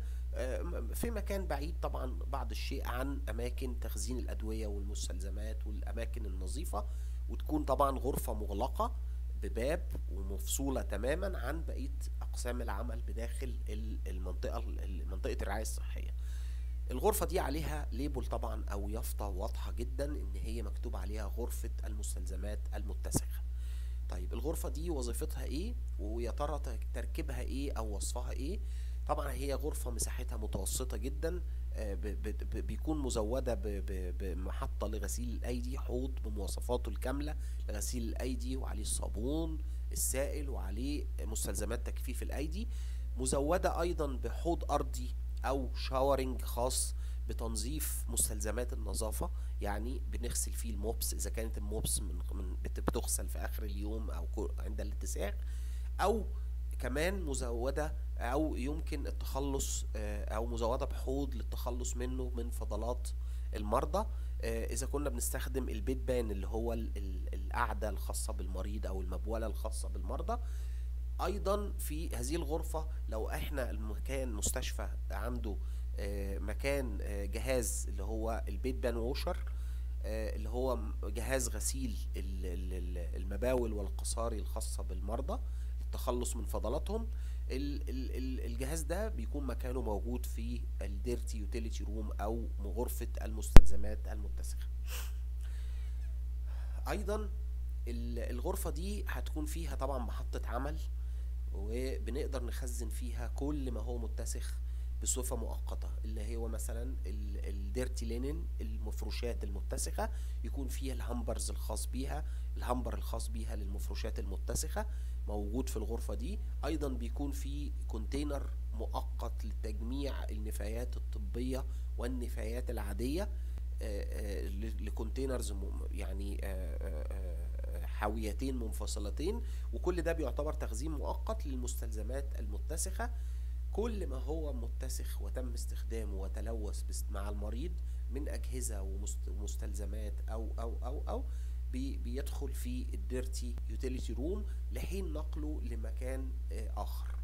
Speaker 3: في مكان بعيد طبعا بعض الشيء عن اماكن تخزين الادويه والمستلزمات والاماكن النظيفه وتكون طبعا غرفه مغلقه بباب ومفصوله تماما عن بقيه اقسام العمل بداخل ال- المنطقه ال- منطقه الرعايه الصحيه الغرفة دي عليها ليبل طبعا أو يافطة واضحة جدا إن هي مكتوب عليها غرفة المستلزمات المتسخة. طيب الغرفة دي وظيفتها إيه؟ ويا ترى ت- تركيبها إيه أو وصفها إيه؟ طبعا هي غرفة مساحتها متوسطة جدا آه، ب- ب- ب- بيكون مزودة ب- ب- بمحطة لغسيل الأيدي حوض بمواصفاته الكاملة لغسيل الأيدي وعليه الصابون السائل وعليه مستلزمات تجفيف الأيدي مزودة أيضا بحوض أرضي او شاورنج خاص بتنظيف مستلزمات النظافة يعني بنغسل فيه الموبس اذا كانت الموبس من من بت- بتغسل في اخر اليوم او كو- عند الاتساخ او كمان مزودة او يمكن التخلص آه، او مزودة بحوض للتخلص منه من فضلات المرضى آه، اذا كنا بنستخدم البيت بان اللي هو ال- ال- القعدة الخاصة بالمريض او المبولة الخاصة بالمرضى ايضا في هذه الغرفة لو احنا المكان مستشفى عنده آه، مكان آه، جهاز اللي هو البيت بان ووشر آه، اللي هو م- جهاز غسيل ال- ال- ال- المباول والقصاري الخاصة بالمرضى للتخلص من فضلاتهم ال- ال- ال- الجهاز ده بيكون مكانه موجود في الديرتي يوتيليتي روم او غرفة المستلزمات المتسخة ايضا ال- الغرفة دي هتكون فيها طبعا محطة عمل وبنقدر نخزن فيها كل ما هو متسخ بصفة مؤقتة اللي هو مثلا ال- الديرتي لينن المفروشات المتسخة يكون فيها الهامبرز الخاص بيها الهامبر الخاص بيها للمفروشات المتسخة موجود في الغرفة دي أيضا بيكون في كونتينر مؤقت لتجميع النفايات الطبية والنفايات العادية آه، آه، ل- لكونتينرز م- يعني آه، آه، آه، حاويتين منفصلتين وكل ده بيعتبر تخزين مؤقت للمستلزمات المتسخة كل ما هو متسخ وتم استخدامه وتلوث بس- مع المريض من أجهزة ومست- ومستلزمات أو أو أو أو بي- بيدخل في الديرتي يوتيليتي روم لحين نقله لمكان آه، آخر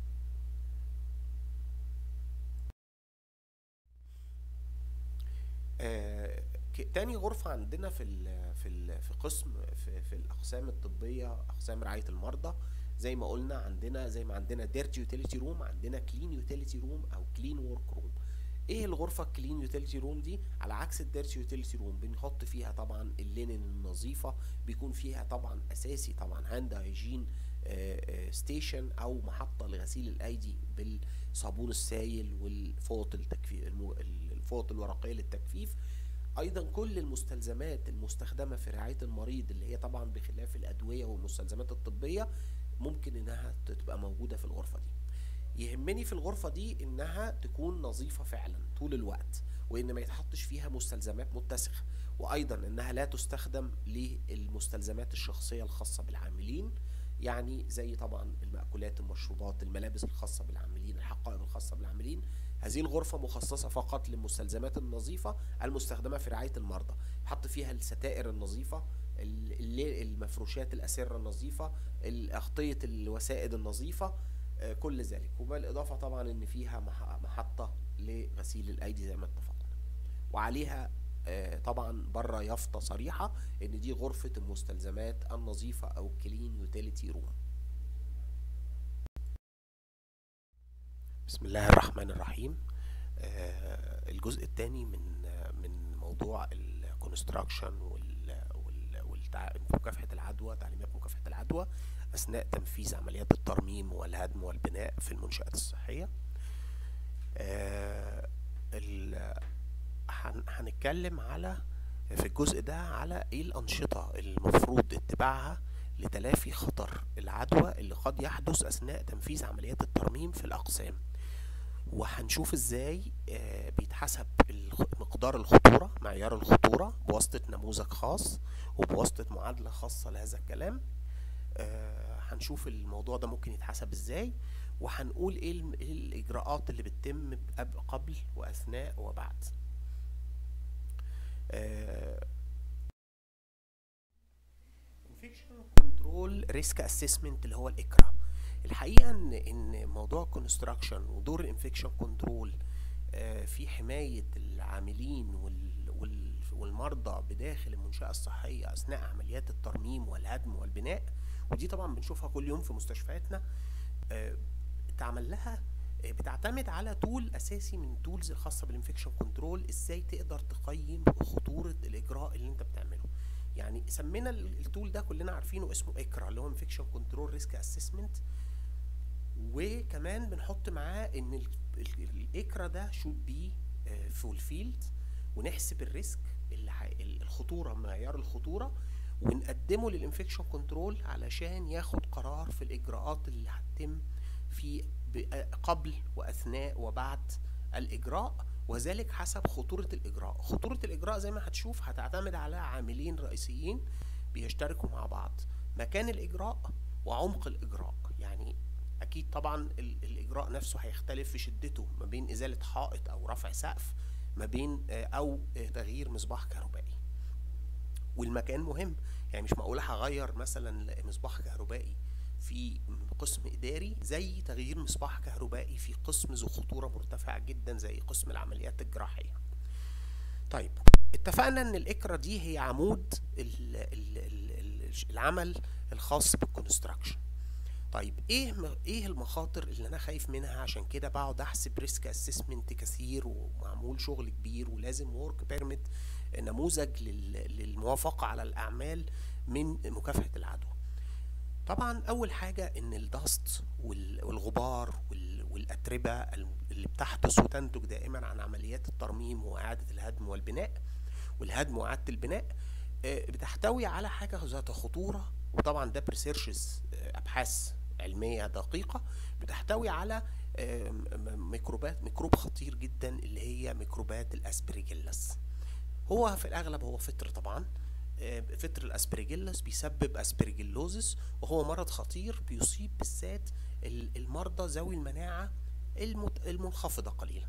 Speaker 3: آه، ك- تاني غرفة عندنا في ال في ال في قسم في, في الأقسام الطبية أقسام رعاية المرضى زي ما قلنا عندنا زي ما عندنا ديرت يوتيليتي روم عندنا كلين يوتيليتي روم او كلين ورك روم ايه الغرفه الكلين يوتيليتي روم دي على عكس الديرت يوتيليتي روم بنحط فيها طبعا اللينن النظيفه بيكون فيها طبعا اساسي طبعا هاند هايجين ستيشن او محطه لغسيل الايدي بالصابون السائل والفوط التكفيف الفوط الورقيه للتجفيف ايضا كل المستلزمات المستخدمه في رعايه المريض اللي هي طبعا بخلاف الادويه والمستلزمات الطبيه ممكن انها تبقى موجوده في الغرفه دي يهمني في الغرفه دي انها تكون نظيفه فعلا طول الوقت وان ما يتحطش فيها مستلزمات متسخه وايضا انها لا تستخدم للمستلزمات الشخصيه الخاصه بالعاملين يعني زي طبعا المأكولات المشروبات الملابس الخاصة بالعاملين الحقائب الخاصة بالعاملين هذه الغرفة مخصصة فقط للمستلزمات النظيفة المستخدمة في رعاية المرضى يحط فيها الستائر النظيفة المفروشات الأسرة النظيفة أغطية الوسائد النظيفة كل ذلك وبالإضافة طبعا إن فيها محطة لغسيل الأيدي زي ما اتفقنا وعليها طبعا بره يافطه صريحه ان دي غرفه المستلزمات النظيفه او كلين يوتيليتي روم بسم الله الرحمن الرحيم الجزء الثاني من من موضوع الكونستراكشن ومكافحه العدوى تعليمات مكافحه العدوى اثناء تنفيذ عمليات الترميم والهدم والبناء في المنشات الصحيه هنتكلم على في الجزء ده على ايه الانشطه المفروض اتباعها لتلافي خطر العدوى اللي قد يحدث اثناء تنفيذ عمليات الترميم في الاقسام وهنشوف ازاي بيتحسب مقدار الخطوره معيار الخطوره بواسطه نموذج خاص وبواسطه معادله خاصه لهذا الكلام هنشوف الموضوع ده ممكن يتحسب ازاي وهنقول ايه الاجراءات اللي بتتم قبل واثناء وبعد انفكشن كنترول ريسك اسسمنت اللي هو الاكرا الحقيقه ان ان موضوع الكونستراكشن ودور الانفكشن كنترول في حمايه العاملين والمرضى بداخل المنشاه الصحيه اثناء عمليات الترميم والهدم والبناء ودي طبعا بنشوفها كل يوم في مستشفياتنا اتعمل لها بتعتمد على تول اساسي من التولز الخاصه بالانفكشن كنترول ازاي تقدر تقيم خطوره الاجراء اللي انت بتعمله يعني سمينا التول ده كلنا عارفينه اسمه اكرا اللي هو انفكشن كنترول ريسك اسسمنت وكمان بنحط معاه ان الاكرا ده شود بي فول فيلد ونحسب الريسك اللي الخطوره معيار الخطوره ونقدمه للانفكشن كنترول علشان ياخد قرار في الاجراءات اللي هتتم في قبل واثناء وبعد الاجراء وذلك حسب خطوره الاجراء خطوره الاجراء زي ما هتشوف هتعتمد على عاملين رئيسيين بيشتركوا مع بعض مكان الاجراء وعمق الاجراء يعني اكيد طبعا الاجراء نفسه هيختلف في شدته ما بين ازاله حائط او رفع سقف ما بين او تغيير مصباح كهربائي والمكان مهم يعني مش معقول هغير مثلا مصباح كهربائي في قسم اداري زي تغيير مصباح كهربائي في قسم ذو خطوره مرتفعه جدا زي قسم العمليات الجراحيه طيب اتفقنا ان الاكرا دي هي عمود ال ال ال العمل الخاص بالكونستراكشن طيب ايه ايه المخاطر اللي انا خايف منها عشان كده بقعد احسب ريسك اسسمنت كثير ومعمول شغل كبير ولازم ورك بيرميت نموذج للموافقه على الاعمال من مكافحه العدوى طبعا اول حاجه ان الدست والغبار والاتربه اللي بتحدث وتنتج دائما عن عمليات الترميم واعاده الهدم والبناء والهدم واعاده البناء بتحتوي على حاجه ذات خطوره وطبعا ده بريسيرشز ابحاث علميه دقيقه بتحتوي على ميكروبات ميكروب خطير جدا اللي هي ميكروبات الاسبريجيلاس هو في الاغلب هو فطر طبعا فطر الاسبريجيلاس بيسبب اسبريجيلوزس وهو مرض خطير بيصيب بالذات المرضى ذوي المناعه المنخفضه قليلا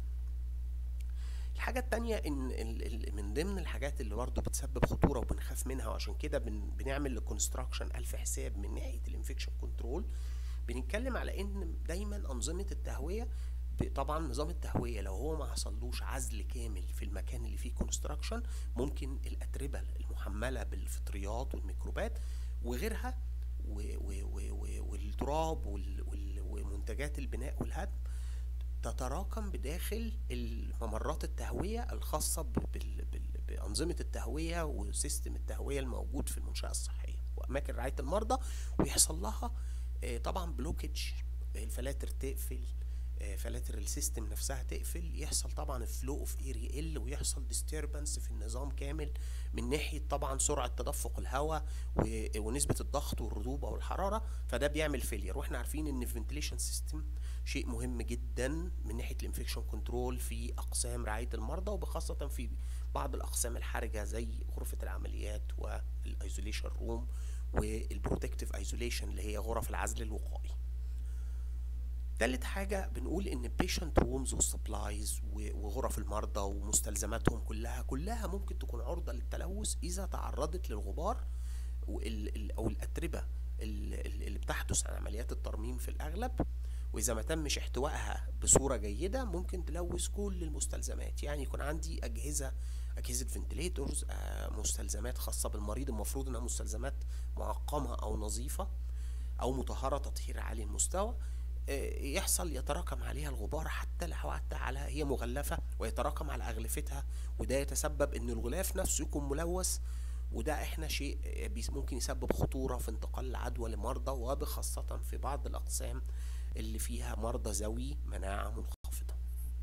Speaker 3: الحاجة التانية ان من ضمن الحاجات اللي برضه بتسبب خطورة وبنخاف منها وعشان كده بنعمل للكونستراكشن ألف حساب من ناحية الانفكشن كنترول بنتكلم على ان دايما أنظمة التهوية طبعا نظام التهوية لو هو ما حصلوش عزل كامل في المكان اللي فيه كونستراكشن ممكن الأتربة المحملة بالفطريات والميكروبات وغيرها و- و- و- و- والتراب وال- وال- ومنتجات البناء والهدم تتراكم بداخل الممرات التهوية الخاصة ب- بال- بال- بأنظمة التهوية وسيستم التهوية الموجود في المنشأة الصحية وأماكن رعاية المرضى ويحصل لها آه، طبعا بلوكج الفلاتر تقفل آه، فلاتر السيستم نفسها تقفل يحصل طبعا الفلو اوف اير يقل ويحصل ديستربنس في النظام كامل من ناحيه طبعا سرعه تدفق الهواء و- ونسبه الضغط والرطوبه والحراره فده بيعمل فيلير واحنا عارفين ان الفنتليشن سيستم شيء مهم جدا من ناحيه الانفكشن كنترول في اقسام رعايه المرضى وبخاصه في بعض الاقسام الحرجه زي غرفه العمليات والايزوليشن روم والبروتكتيف ايزوليشن اللي هي غرف العزل الوقائي تالت حاجة بنقول إن البيشنت رومز والسبلايز وغرف المرضى ومستلزماتهم كلها كلها ممكن تكون عرضة للتلوث إذا تعرضت للغبار وال- ال- أو الأتربة ال- ال- اللي بتحدث عن عمليات الترميم في الأغلب وإذا ما تمش احتوائها بصورة جيدة ممكن تلوث كل المستلزمات يعني يكون عندي أجهزة أجهزة فنتليتورز مستلزمات خاصة بالمريض المفروض إنها مستلزمات معقمة أو نظيفة أو مطهرة تطهير عالي المستوى آه، يحصل يتراكم عليها الغبار حتى لو حتى على هي مغلفة ويتراكم على أغلفتها وده يتسبب إن الغلاف نفسه يكون ملوث وده احنا شيء آه، بيس- ممكن يسبب خطورة في انتقال العدوى لمرضى وبخاصة في بعض الأقسام اللي فيها مرضى ذوي مناعة منخفضة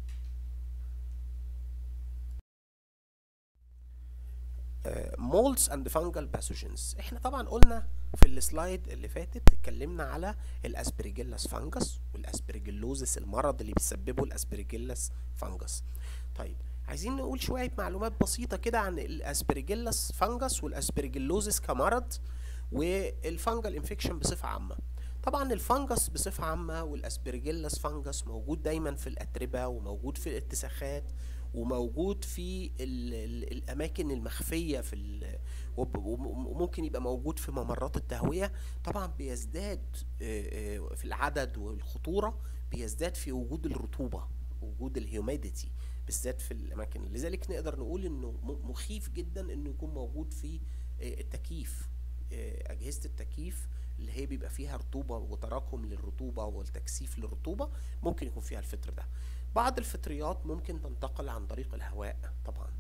Speaker 3: مولدز اند فانجل باثوجينز احنا طبعا قلنا في السلايد اللي فاتت اتكلمنا على الاسبريجيلاس فانجس والاسبريجيلوزس المرض اللي بيسببه الاسبريجيلاس فانجس طيب عايزين نقول شويه معلومات بسيطه كده عن الاسبريجيلاس فانجس والاسبريجيلوزس كمرض والفانجل انفكشن بصفه عامه طبعا الفانجس بصفه عامه والاسبريجيلاس فانجس موجود دايما في الاتربه وموجود في الاتساخات وموجود في ال ال الاماكن المخفيه في ال- وب- وم- وممكن يبقى موجود في ممرات التهويه طبعا بيزداد آه، آه، في العدد والخطوره بيزداد في وجود الرطوبه وجود الهيوميديتي بالذات في الاماكن لذلك نقدر نقول انه م- مخيف جدا انه يكون موجود في آه، التكييف آه، اجهزه التكييف اللي هي بيبقى فيها رطوبه وتراكم للرطوبه والتكثيف للرطوبه ممكن يكون فيها الفطر ده بعض الفطريات ممكن تنتقل عن طريق الهواء طبعا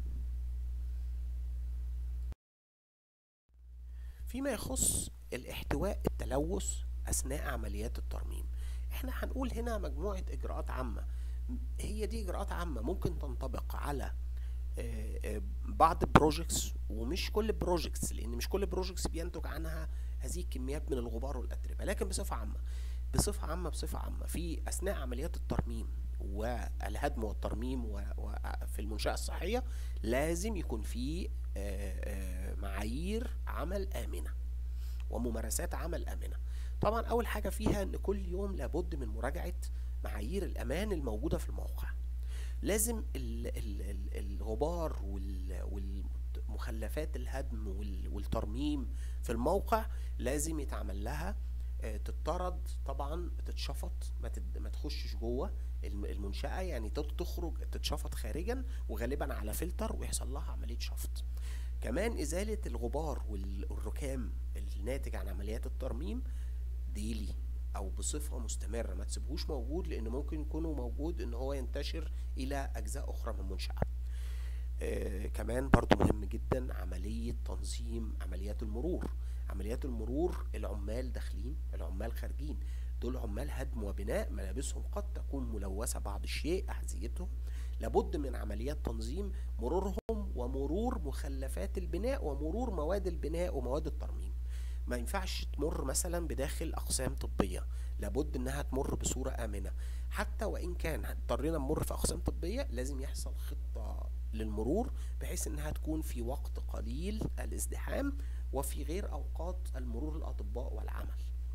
Speaker 3: فيما يخص الاحتواء التلوث اثناء عمليات الترميم احنا هنقول هنا مجموعة اجراءات عامة هي دي اجراءات عامة ممكن تنطبق على آه، آه، بعض البروجكتس ومش كل البروجكتس لان مش كل البروجكتس بينتج عنها هذه الكميات من الغبار والاتربه لكن بصفه عامه بصفه عامه بصفه عامه في اثناء عمليات الترميم والهدم والترميم وفي المنشاه الصحيه لازم يكون في آه، آه، معايير عمل امنه وممارسات عمل امنه طبعا اول حاجه فيها ان كل يوم لابد من مراجعه معايير الامان الموجوده في الموقع لازم ال ال ال الغبار وال والمخلفات الهدم وال والترميم في الموقع لازم يتعمل لها آه، تتطرد طبعا تتشفط ما, تد ما تخشش جوه الم- المنشأة يعني تت- تخرج تتشفط خارجا وغالبا على فلتر ويحصل لها عملية شفط كمان إزالة الغبار وال- والركام الناتج عن عمليات الترميم ديلي او بصفه مستمره ما تسيبهوش موجود لان ممكن يكونه موجود ان هو ينتشر الى اجزاء اخرى من المنشاه آه كمان برضو مهم جدا عمليه تنظيم عمليات المرور عمليات المرور العمال داخلين العمال خارجين دول عمال هدم وبناء ملابسهم قد تكون ملوثه بعض الشيء احذيتهم لابد من عمليات تنظيم مرورهم ومرور مخلفات البناء ومرور مواد البناء ومواد الترميم ما ينفعش تمر مثلا بداخل اقسام طبيه لابد انها تمر بصوره امنه حتى وان كان اضطرينا نمر في اقسام طبيه لازم يحصل خطه للمرور بحيث انها تكون في وقت قليل الازدحام وفي غير اوقات المرور الاطباء والعمل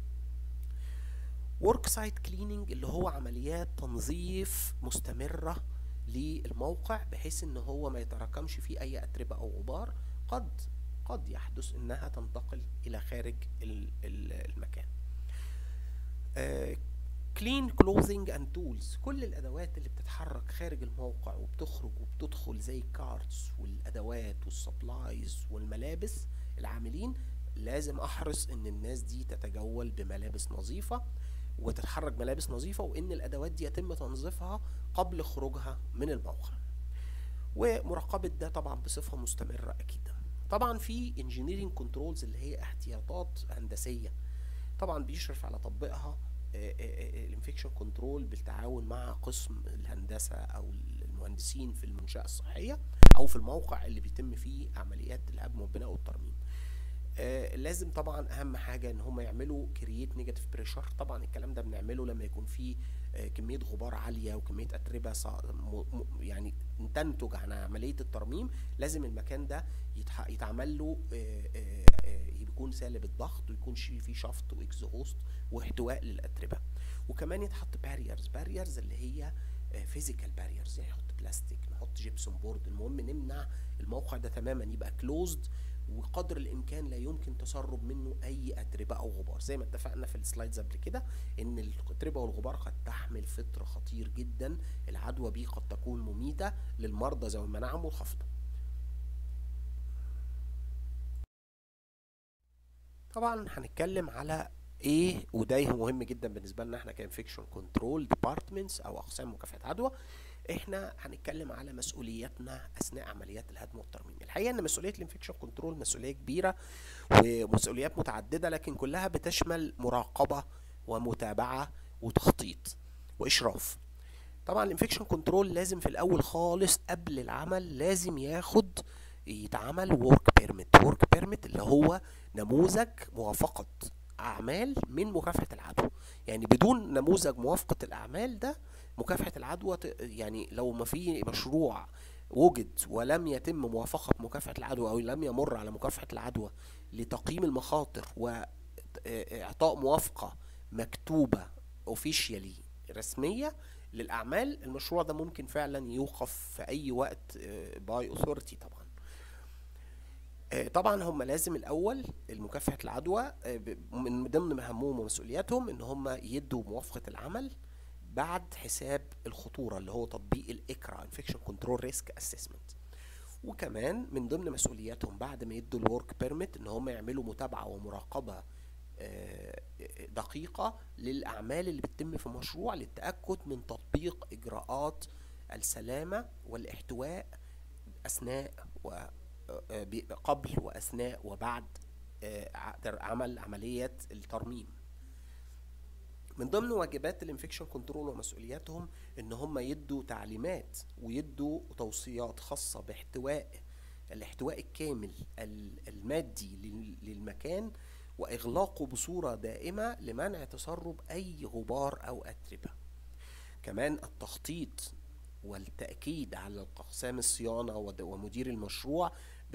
Speaker 3: ورك سايت كليننج اللي هو عمليات تنظيف مستمره للموقع بحيث ان هو ما يتراكمش فيه اي اتربه او غبار قد قد يحدث انها تنتقل الى خارج ال- ال- المكان كلين كلوزنج اند تولز كل الادوات اللي بتتحرك خارج الموقع وبتخرج وبتدخل زي الكاردز والادوات والسبلايز والملابس العاملين لازم احرص ان الناس دي تتجول بملابس نظيفة وتتحرك ملابس نظيفة وان الادوات دي يتم تنظيفها قبل خروجها من الموقع ومراقبة ده طبعا بصفة مستمرة اكيد طبعا في انجينيرنج كنترولز اللي هي احتياطات هندسية طبعا بيشرف على تطبيقها الانفكشن كنترول بالتعاون مع قسم الهندسة او المهندسين في المنشأة الصحية او في الموقع اللي بيتم فيه عمليات الهدم والبناء والترميم آه لازم طبعا اهم حاجه ان هم يعملوا كرييت نيجاتيف بريشر طبعا الكلام ده بنعمله لما يكون في آه كميه غبار عاليه وكميه اتربه صع... م... م... يعني تنتج عن عمليه الترميم لازم المكان ده يتح... يتعمل له آه يكون سالب الضغط ويكون فيه شفط واكزهوست واحتواء للاتربه وكمان يتحط باريرز باريرز اللي هي فيزيكال باريرز يعني نحط بلاستيك نحط جيبسون بورد المهم نمنع الموقع ده تماما يبقى كلوزد وقدر الامكان لا يمكن تسرب منه اي اتربه او غبار زي ما اتفقنا في السلايدز قبل كده ان الاتربه والغبار قد تحمل فطر خطير جدا العدوى به قد تكون مميته للمرضى ذوي المناعه منخفضه طبعا هنتكلم على ايه وده مهم جدا بالنسبه لنا احنا كانفكشن كنترول ديبارتمنتس او اقسام مكافحه عدوى احنا هنتكلم على مسؤولياتنا اثناء عمليات الهدم والترميم الحقيقه ان مسؤوليه الانفكشن كنترول مسؤوليه كبيره ومسؤوليات متعدده لكن كلها بتشمل مراقبه ومتابعه وتخطيط واشراف طبعا الانفكشن كنترول لازم في الاول خالص قبل العمل لازم ياخد يتعمل ورك بيرميت ورك بيرميت اللي هو نموذج موافقه اعمال من مكافحه العدوى يعني بدون نموذج موافقه الاعمال ده مكافحه العدوى يعني لو ما في مشروع وجد ولم يتم موافقه مكافحه العدوى او لم يمر على مكافحه العدوى لتقييم المخاطر واعطاء موافقه مكتوبه اوفيشيالي رسميه للاعمال المشروع ده ممكن فعلا يوقف في اي وقت باي اوثورتي طبعا طبعا هم لازم الاول المكافحه العدوى من ضمن مهامهم ومسؤولياتهم ان هم يدوا موافقه العمل بعد حساب الخطوره اللي هو تطبيق الاكرا انفكشن كنترول ريسك اسسمنت وكمان من ضمن مسؤولياتهم بعد ما يدوا الورك بيرميت ان هم يعملوا متابعه ومراقبه دقيقه للاعمال اللي بتتم في المشروع للتاكد من تطبيق اجراءات السلامه والاحتواء اثناء و قبل واثناء وبعد عمل عمليه الترميم من ضمن واجبات الانفكشن كنترول ومسؤولياتهم ان هم يدوا تعليمات ويدوا توصيات خاصه باحتواء الاحتواء الكامل المادي للمكان واغلاقه بصوره دائمه لمنع تسرب اي غبار او اتربه كمان التخطيط والتأكيد على أقسام الصيانة ومدير المشروع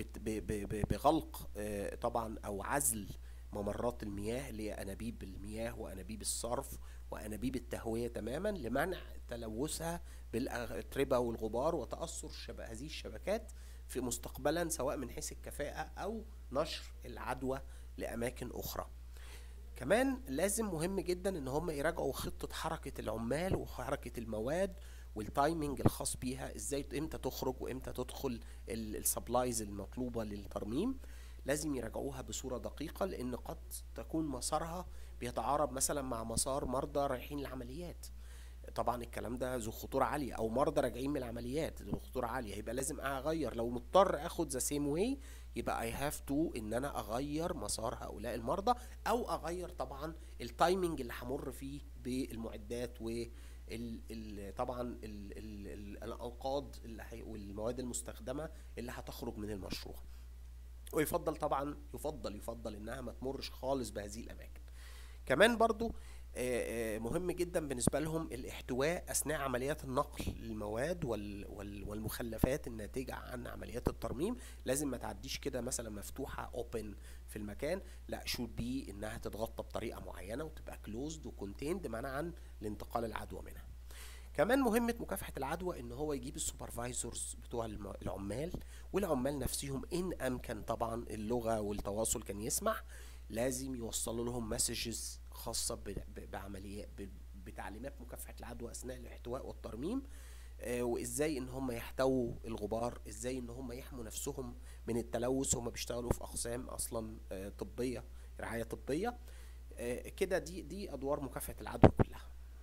Speaker 3: بغلق طبعا أو عزل ممرات المياه اللي هي أنابيب المياه وأنابيب الصرف وأنابيب التهوية تماما لمنع تلوثها بالأتربة والغبار وتأثر شب... هذه الشبكات في مستقبلا سواء من حيث الكفاءة أو نشر العدوى لأماكن أخرى كمان لازم مهم جدا ان هم يراجعوا خطة حركة العمال وحركة المواد والتايمنج الخاص بيها ازاي امتى تخرج وامتى تدخل السبلايز المطلوبة للترميم لازم يراجعوها بصورة دقيقة لان قد تكون مسارها بيتعارض مثلا مع مسار مرضى رايحين العمليات طبعا الكلام ده ذو خطورة عالية او مرضى راجعين من العمليات ذو خطورة عالية يبقى لازم اغير لو مضطر اخد ذا سيم واي يبقى اي هاف تو ان انا اغير مسار هؤلاء المرضى او اغير طبعا التايمنج اللي همر فيه بالمعدات و ال ال طبعا ال ال ال الانقاض اللي هي والمواد المستخدمه اللي هتخرج من المشروع ويفضل طبعا يفضل يفضل انها ما تمرش خالص بهذه الاماكن كمان برضو مهم جدا بالنسبة لهم الاحتواء أثناء عمليات النقل للمواد والمخلفات الناتجة عن عمليات الترميم لازم ما تعديش كده مثلا مفتوحة اوبن في المكان لا شوت بي انها تتغطى بطريقة معينة وتبقى كلوزد وكونتيند منعا لانتقال العدوى منها كمان مهمة مكافحة العدوى ان هو يجيب السوبرفايزرز بتوع العمال والعمال نفسهم ان امكن طبعا اللغة والتواصل كان يسمح لازم يوصلوا لهم مسجز خاصة بعمليات بتعليمات مكافحة العدوى أثناء الاحتواء والترميم آه، وازاي ان هم يحتووا الغبار ازاي ان هم يحموا نفسهم من التلوث هم بيشتغلوا في اقسام اصلا آه، طبيه رعايه طبيه آه، كده دي دي ادوار مكافحه العدوى كلها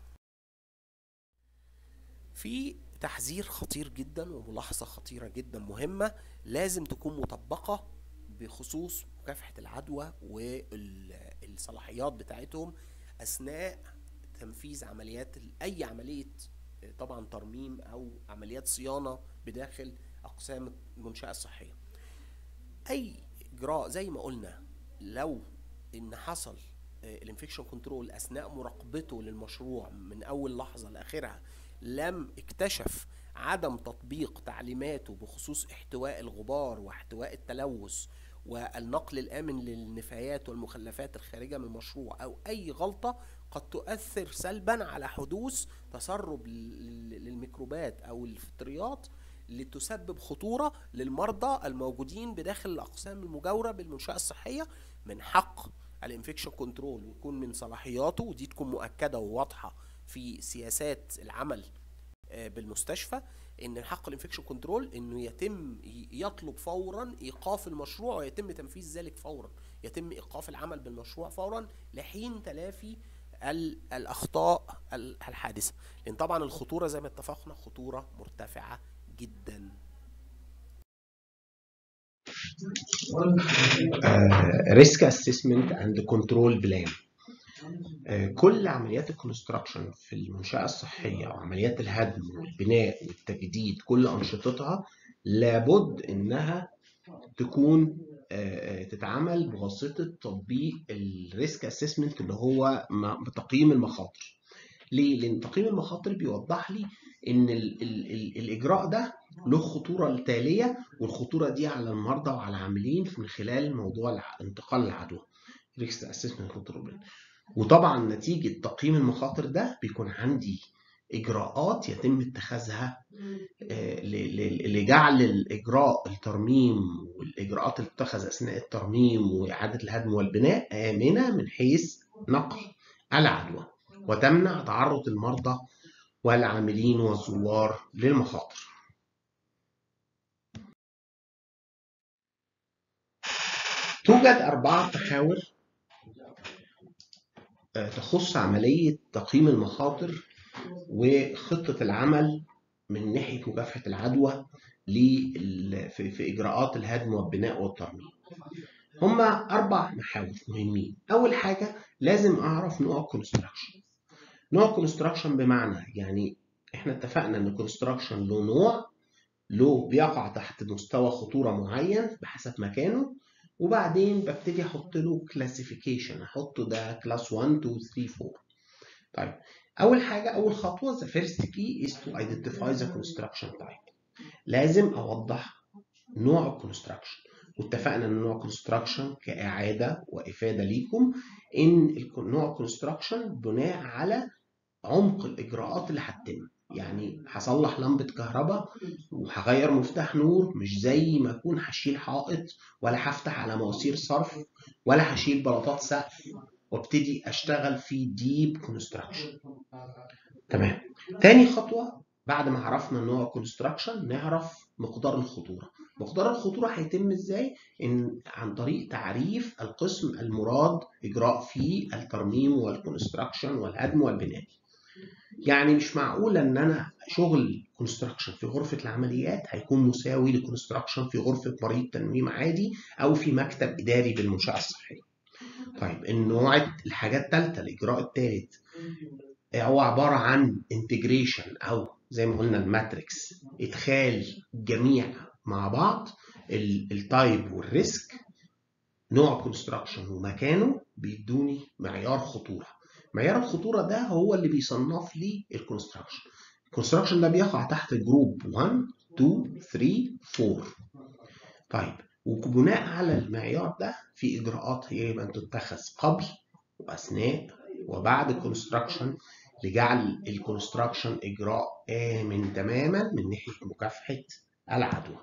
Speaker 3: في تحذير خطير جدا وملاحظه خطيره جدا مهمه لازم تكون مطبقه بخصوص مكافحه العدوى والصلاحيات بتاعتهم اثناء تنفيذ عمليات اي عمليه آه، طبعا ترميم او عمليات صيانه بداخل اقسام المنشاه الصحيه اي اجراء زي ما قلنا لو ان حصل الانفكشن كنترول اثناء مراقبته للمشروع من اول لحظه لاخرها لم اكتشف عدم تطبيق تعليماته بخصوص احتواء الغبار واحتواء التلوث والنقل الامن للنفايات والمخلفات الخارجه من المشروع او اي غلطه قد تؤثر سلبا على حدوث تسرب لل- للميكروبات او الفطريات لتسبب خطوره للمرضى الموجودين بداخل الاقسام المجاوره بالمنشاه الصحيه من حق الانفكشن كنترول ويكون من صلاحياته ودي تكون مؤكده وواضحه في سياسات العمل آه، بالمستشفى ان حق الانفكشن كنترول انه يتم ي- يطلب فورا ايقاف المشروع ويتم تنفيذ ذلك فورا يتم ايقاف العمل بالمشروع فورا لحين تلافي ال- الاخطاء ال- الحادثه لان طبعا الخطوره زي ما اتفقنا خطوره مرتفعه جدا
Speaker 4: ريسك اسسمنت اند كنترول بلان كل عمليات الكونستراكشن في المنشأة الصحية وعمليات الهدم والبناء والتجديد كل أنشطتها لابد إنها تكون آه، آه، تتعمل بواسطة تطبيق الريسك اسسمنت اللي هو م- تقييم المخاطر. ليه؟ لأن تقييم المخاطر بيوضح لي إن ال ال ال الإجراء ده له خطورة التالية والخطورة دي على المرضى وعلى العاملين من خلال موضوع الع- انتقال العدوى. ريسك اسسمنت كنترول وطبعا نتيجة تقييم المخاطر ده بيكون عندي إجراءات يتم اتخاذها آه، ل- ل- لجعل الإجراء الترميم والإجراءات اللي تتخذ أثناء الترميم وإعادة الهدم والبناء آمنة من حيث نقل العدوى وتمنع تعرض المرضى والعاملين والزوار للمخاطر. توجد أربعة محاور آه، تخص عملية تقييم المخاطر وخطة العمل من ناحية مكافحة العدوى لل- في في إجراءات الهدم والبناء والترميم. هما أربع محاور مهمين. أول حاجة لازم أعرف نوع الكونستراكشن. نوع الكونستراكشن بمعنى يعني إحنا اتفقنا إن الكونستراكشن له نوع له بيقع تحت مستوى خطورة معين بحسب مكانه وبعدين ببتدي أحط له كلاسيفيكيشن أحطه ده كلاس 1 2 3 4 طيب أول حاجة أول خطوة the first key is to identify the construction type لازم أوضح نوع الكونستراكشن واتفقنا ان نوع الكونستراكشن كإعادة وإفادة ليكم إن الك- نوع الكونستراكشن بناء على عمق الإجراءات اللي هتتم يعني هصلح لمبة كهرباء وهغير مفتاح نور مش زي ما أكون هشيل حائط ولا هفتح على مواسير صرف ولا هشيل بلاطات سقف وابتدي أشتغل في ديب كونستراكشن تمام تاني خطوة بعد ما عرفنا نوع الكونستراكشن نعرف مقدار الخطورة مقدار الخطورة هيتم ازاي؟ إن عن طريق تعريف القسم المراد إجراء فيه الترميم والكونستراكشن والهدم والبناء. يعني مش معقولة إن أنا شغل كونستراكشن في غرفة العمليات هيكون مساوي لكونستراكشن في غرفة مريض تنويم عادي أو في مكتب إداري بالمنشأة الصحية. طيب النوع الحاجة الثالثة الإجراء الثالث هو عبارة عن انتجريشن أو زي ما قلنا الماتريكس إدخال جميع مع بعض ال- التايب والريسك نوع كونستراكشن ومكانه بيدوني معيار خطورة معيار الخطورة ده هو اللي بيصنف لي الكونستراكشن الكونستراكشن ده بيقع تحت جروب 1 2 3 4 طيب وبناء على المعيار ده في إجراءات يجب أن تتخذ قبل وأثناء وبعد الكونستراكشن لجعل الكونستراكشن إجراء آمن تماما من ناحية مكافحة العدوى.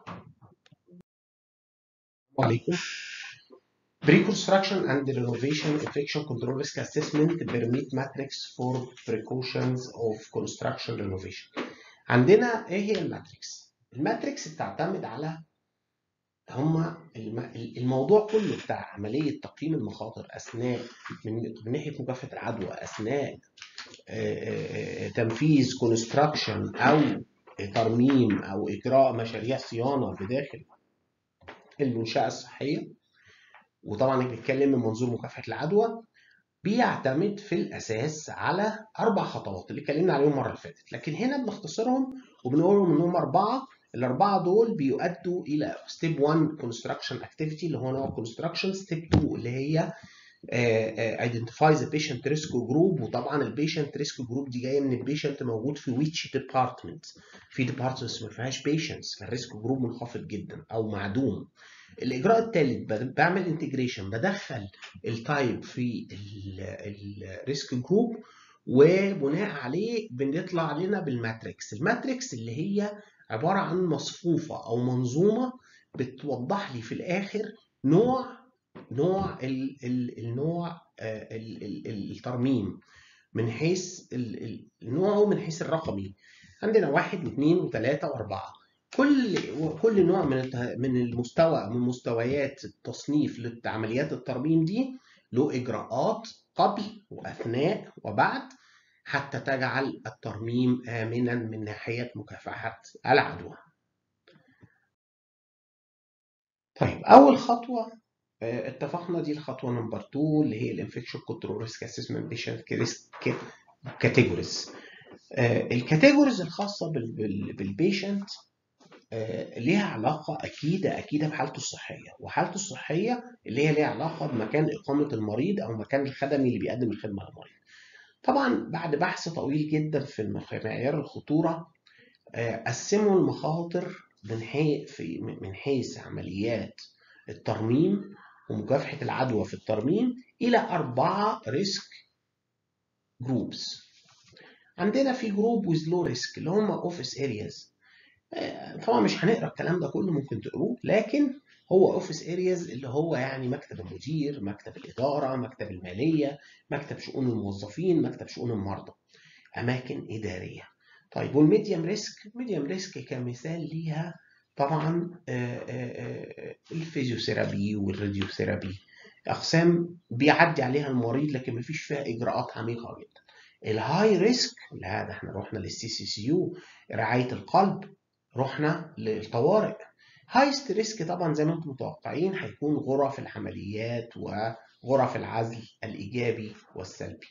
Speaker 4: وعليكم. Pre-construction and renovation infection control risk assessment permit matrix for precautions of construction renovation. عندنا ايه هي الماتريكس الماتريكس بتعتمد على هما الم- الموضوع كله بتاع عملية تقييم المخاطر أثناء من من ناحية مكافحة العدوى أثناء آه، آه، آه، تنفيذ كونستراكشن أو ترميم أو إجراء مشاريع صيانة بداخل المنشأة الصحية وطبعا بنتكلم من منظور مكافحة العدوى بيعتمد في الأساس على أربع خطوات اللي اتكلمنا عليهم المرة اللي فاتت لكن هنا بنختصرهم وبنقولهم إنهم أربعة الأربعة دول بيؤدوا إلى ستيب 1 كونستراكشن اكتيفيتي اللي هو نوع كونستراكشن ستيب 2 اللي هي ايدنتيفاي ذا بيشنت ريسك جروب وطبعا البيشنت ريسك جروب دي جايه من البيشنت موجود في ويتش ديبارتمنت في ديبارتمنتس ما فيهاش بيشنتس فالريسك جروب منخفض جدا او معدوم الاجراء الثالث بعمل انتجريشن بدخل التايب في الريسك جروب وبناء عليه بنطلع لنا بالماتريكس الماتريكس اللي هي عباره عن مصفوفه او منظومه بتوضح لي في الاخر نوع نوع ال ال النوع آه، ال ال ال- الترميم من حيث ال- ال- نوعه من حيث الرقمي عندنا واحد واثنين وثلاثة وأربعة كل كل نوع من الت- من المستوى من مستويات التصنيف لعمليات الترميم دي له إجراءات قبل وأثناء وبعد حتى تجعل الترميم آمنا من ناحية مكافحة العدوى. طيب أول خطوة آه، اتفقنا دي الخطوه نمبر 2 اللي هي الانفكشن كنترول ريسك اسسمنت بيشنت ريسك كاتيجوريز الكاتيجوريز الخاصه بالبيشنت ليها علاقه اكيد اكيد بحالته الصحيه وحالته الصحيه اللي هي ليها علاقه بمكان اقامه المريض او مكان الخدمي اللي بيقدم الخدمه للمريض طبعا بعد بحث طويل جدا في المخ- معيار الخطوره آه، قسموا المخاطر من حيث في من حيث عمليات الترميم ومكافحة العدوى في الترميم إلى أربعة ريسك جروبس عندنا في جروب ويز لو ريسك اللي هم اوفيس ارياز طبعا مش هنقرا الكلام ده كله ممكن تقروه لكن هو اوفيس ارياز اللي هو يعني مكتب المدير مكتب الاداره مكتب الماليه مكتب شؤون الموظفين مكتب شؤون المرضى اماكن اداريه طيب والميديم ريسك ميديم ريسك كمثال ليها طبعا آه، آه، آه، الفيزيوثيرابي والراديوثيرابي اقسام بيعدي عليها المريض لكن مفيش فيها اجراءات عميقه جدا الهاي ريسك لا ده احنا رحنا للسي سي سي يو رعايه القلب رحنا للطوارئ هايست ريسك طبعا زي ما انتم متوقعين هيكون غرف العمليات وغرف العزل الايجابي والسلبي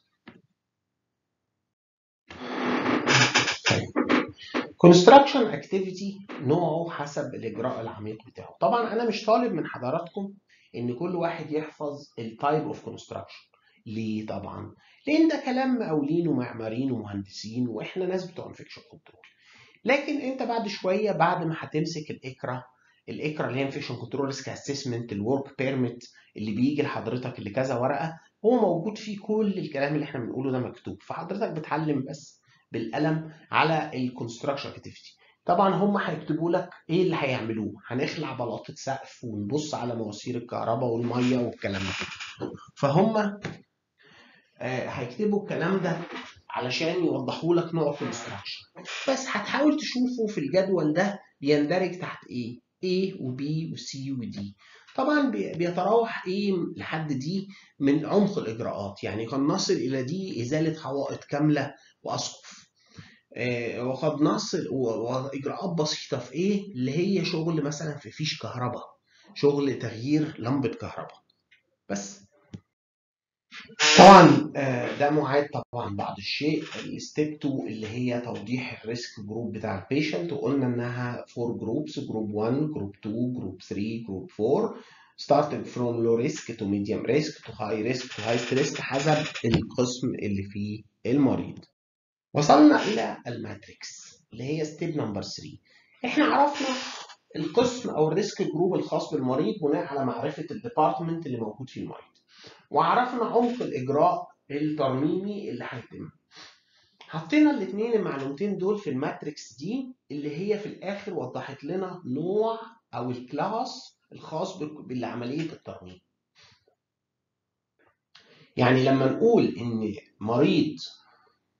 Speaker 4: كونستراكشن اكتيفيتي نوعه حسب الاجراء العميق بتاعه طبعا انا مش طالب من حضراتكم ان كل واحد يحفظ التايب اوف كونستراكشن ليه طبعا لان ده كلام مقاولين ومعماريين ومهندسين واحنا ناس بتوع انفكشن كنترول لكن انت بعد شويه بعد ما هتمسك الاكرا الاكرا اللي هي انفكشن كنترول ريسك اسسمنت الورك بيرميت اللي بيجي لحضرتك اللي كذا ورقه هو موجود فيه كل الكلام اللي احنا بنقوله ده مكتوب فحضرتك بتعلم بس بالقلم على الكونستراكشن اكتيفيتي طبعا هم هيكتبوا لك ايه اللي هيعملوه هنخلع بلاطه سقف ونبص على مواسير الكهرباء والميه والكلام ده فهم آه، هيكتبوا الكلام ده علشان يوضحوا لك نوع كونستراكشن بس هتحاول تشوفه في الجدول ده بيندرج تحت ايه A و B و C و D طبعا بي- بيتراوح ايه لحد دي من عمق الاجراءات يعني قد نصل الى دي ازاله حوائط كامله واسقف آه، وقد نصل و- واجراءات بسيطه في ايه اللي هي شغل مثلا في فيش كهرباء شغل تغيير لمبه كهرباء بس طبعا آه، ده معاد طبعا بعض الشيء الستيب 2 اللي هي توضيح الريسك جروب بتاع البيشنت وقلنا انها فور جروبس جروب 1 جروب 2 جروب 3 جروب 4 starting from low risk to medium risk to high risk to high risk حسب القسم اللي فيه المريض وصلنا الى الماتريكس اللي هي ستيب نمبر 3 احنا عرفنا القسم او الريسك جروب الخاص بالمريض بناء على معرفه الديبارتمنت اللي موجود فيه المريض وعرفنا عمق الاجراء الترميمي اللي هيتم حطينا الاثنين المعلومتين دول في الماتريكس دي اللي هي في الاخر وضحت لنا نوع او الكلاس الخاص بال- بالعمليه الترميم يعني لما نقول ان مريض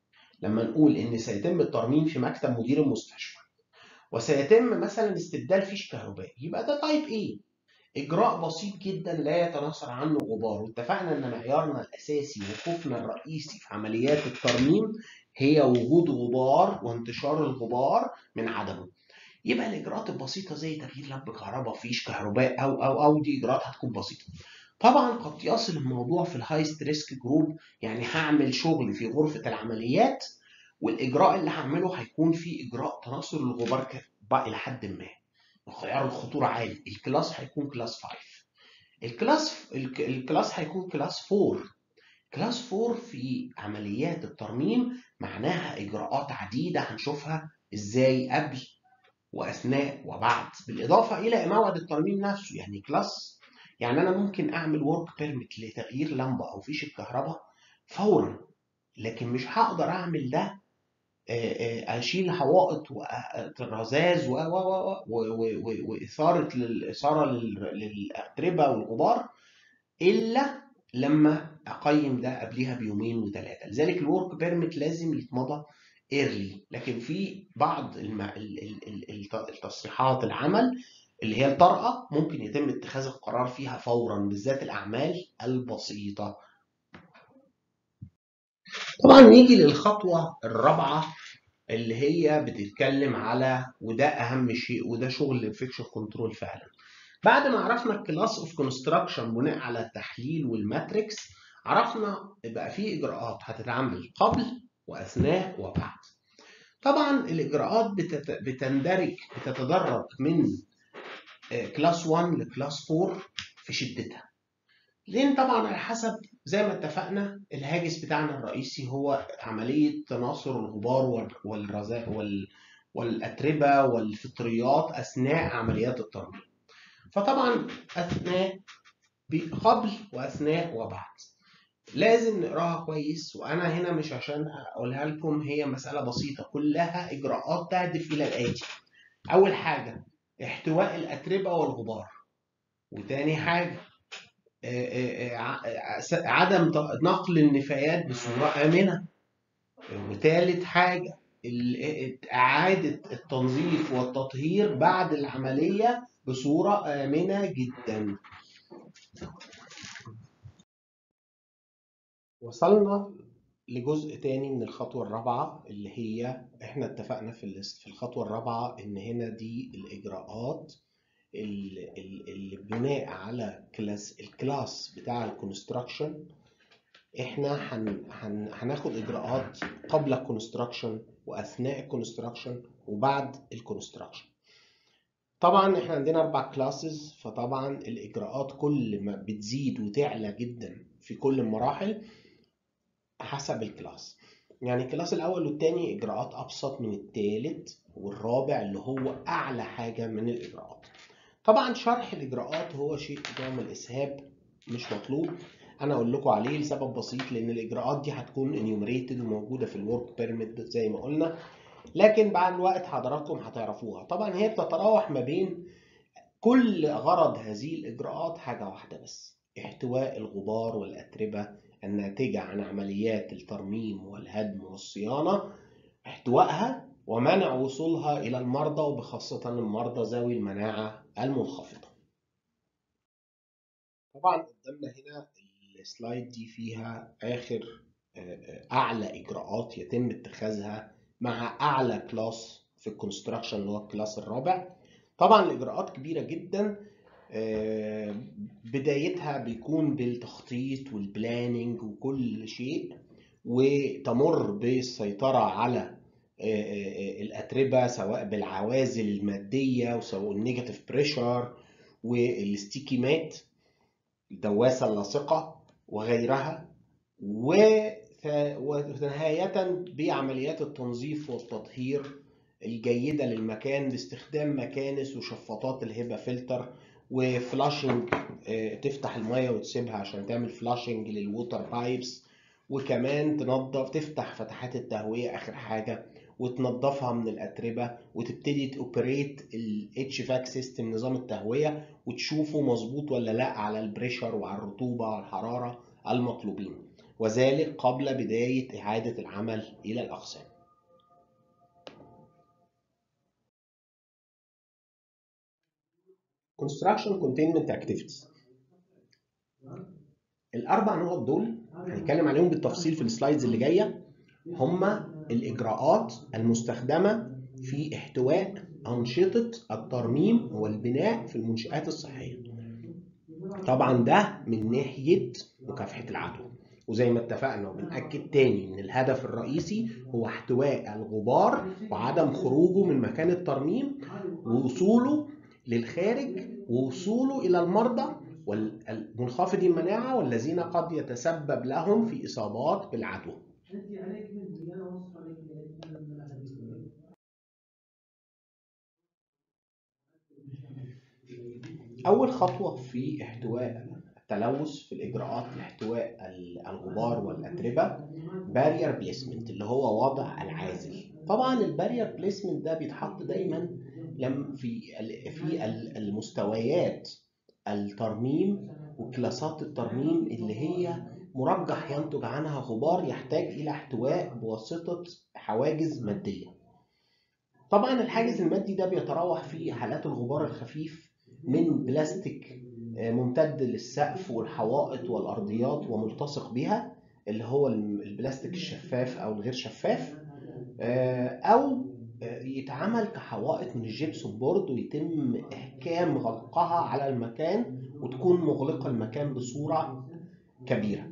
Speaker 4: لما نقول ان سيتم الترميم في مكتب مدير المستشفى وسيتم مثلا استبدال فيش كهربائي يبقى ده تايب ايه اجراء بسيط جدا لا يتناثر عنه غبار واتفقنا ان معيارنا الاساسي وخوفنا الرئيسي في عمليات الترميم هي وجود غبار وانتشار الغبار من عدمه يبقى الاجراءات البسيطه زي تغيير لمب كهرباء فيش كهرباء او او او دي اجراءات هتكون بسيطه طبعا قد يصل الموضوع في الهايست ريسك جروب يعني هعمل شغل في غرفه العمليات والاجراء اللي هعمله هيكون فيه اجراء تناثر الغبار بقى الى حد ما معيار الخطوره عالي الكلاس هيكون كلاس 5 الكلاس الكلاس هيكون كلاس 4 كلاس 4 في عمليات الترميم معناها اجراءات عديده هنشوفها ازاي قبل واثناء وبعد بالاضافه الى موعد الترميم نفسه يعني كلاس يعني انا ممكن اعمل ورك بيرميت لتغيير لمبه او فيش الكهرباء فورا لكن مش هقدر اعمل ده اشيل حوائط ورذاذ و واثاره الاثاره للاتربه والغبار الا لما اقيم ده قبلها بيومين وثلاثه لذلك الورك بيرميت لازم يتمضى ايرلي لكن في بعض التصريحات العمل اللي هي الطارئه ممكن يتم اتخاذ القرار فيها فورا بالذات الاعمال البسيطه طبعا نيجي للخطوه الرابعه اللي هي بتتكلم على وده اهم شيء وده شغل الانفكشن كنترول فعلا بعد ما عرفنا الكلاس اوف كونستراكشن بناء على التحليل والماتريكس عرفنا بقى في اجراءات هتتعمل قبل واثناء وبعد طبعا الاجراءات بتندرج بتتدرج من كلاس 1 لكلاس 4 في شدتها لان طبعا على حسب زي ما اتفقنا الهاجس بتاعنا الرئيسي هو عملية تناثر الغبار والرذاء وال... والأتربة والفطريات أثناء عمليات الترميم فطبعا أثناء قبل وأثناء وبعد لازم نقراها كويس وأنا هنا مش عشان أقولها لكم هي مسألة بسيطة كلها إجراءات تهدف إلى الآتي أول حاجة احتواء الأتربة والغبار وتاني حاجة عدم نقل النفايات بصورة آمنة وثالث حاجة إعادة التنظيف والتطهير بعد العملية بصورة آمنة جدا وصلنا لجزء تاني من الخطوة الرابعة اللي هي احنا اتفقنا في في الخطوة الرابعة ان هنا دي الإجراءات اللي بناء على كلاس الكلاس بتاع الكونستراكشن احنا هن هن هناخد اجراءات قبل الكونستراكشن واثناء الكونستراكشن وبعد الكونستراكشن طبعا احنا عندنا اربع كلاسز فطبعا الاجراءات كل ما بتزيد وتعلى جدا في كل المراحل حسب الكلاس يعني الكلاس الاول والثاني اجراءات ابسط من الثالث والرابع اللي هو اعلى حاجه من الاجراءات طبعا شرح الاجراءات هو شيء نوع من الاسهاب مش مطلوب انا اقول لكم عليه لسبب بسيط لان الاجراءات دي هتكون انيومريتد وموجوده في الورك بيرميت زي ما قلنا لكن بعد الوقت حضراتكم هتعرفوها طبعا هي بتتراوح ما بين كل غرض هذه الاجراءات حاجه واحده بس احتواء الغبار والاتربه الناتجه عن عمليات الترميم والهدم والصيانه احتوائها ومنع وصولها إلى المرضى وبخاصة المرضى ذوي المناعة المنخفضة. طبعا قدامنا هنا السلايد دي فيها آخر أعلى إجراءات يتم اتخاذها مع أعلى كلاس في الكونستراكشن اللي هو الكلاس الرابع. طبعا الإجراءات كبيرة جدا بدايتها بيكون بالتخطيط والبلاننج وكل شيء وتمر بالسيطرة على الاتربه سواء بالعوازل الماديه وسواء النيجاتيف بريشر والستيكيمات الدواسه اللاصقه وغيرها ونهايه بعمليات التنظيف والتطهير الجيده للمكان باستخدام مكانس وشفاطات الهبه فلتر وفلاشنج تفتح الميه وتسيبها عشان تعمل فلاشنج للووتر بايبس وكمان تنظف تفتح فتحات التهويه اخر حاجه وتنظفها من الاتربه وتبتدي توبريت الاتش فاك سيستم نظام التهويه وتشوفه مظبوط ولا لا على البريشر وعلى الرطوبه وعلى الحراره المطلوبين وذلك قبل بداية إعادة العمل إلى الأقسام Construction Containment Activities الأربع نقط دول هنتكلم عليهم بالتفصيل في السلايدز اللي جاية هما الإجراءات المستخدمة في احتواء أنشطة الترميم والبناء في المنشآت الصحية طبعا ده من ناحية مكافحة العدوى وزي ما اتفقنا وبنأكد تاني ان الهدف الرئيسي هو احتواء الغبار وعدم خروجه من مكان الترميم ووصوله للخارج ووصوله الى المرضى والمنخفضي المناعة والذين قد يتسبب لهم في إصابات بالعدوى أول خطوة في احتواء التلوث في الإجراءات لاحتواء الغبار والأتربة بارير بليسمنت اللي هو وضع العازل طبعا البارير بليسمنت ده بيتحط دايما لم في في المستويات الترميم وكلاسات الترميم اللي هي مرجح ينتج عنها غبار يحتاج إلى احتواء بواسطة حواجز مادية طبعا الحاجز المادي ده بيتراوح في حالات الغبار الخفيف من بلاستيك ممتد للسقف والحوائط والأرضيات وملتصق بها اللي هو البلاستيك الشفاف أو الغير شفاف أو يتعمل كحوائط من الجبسون بورد ويتم إحكام غلقها على المكان وتكون مغلقة المكان بصورة كبيرة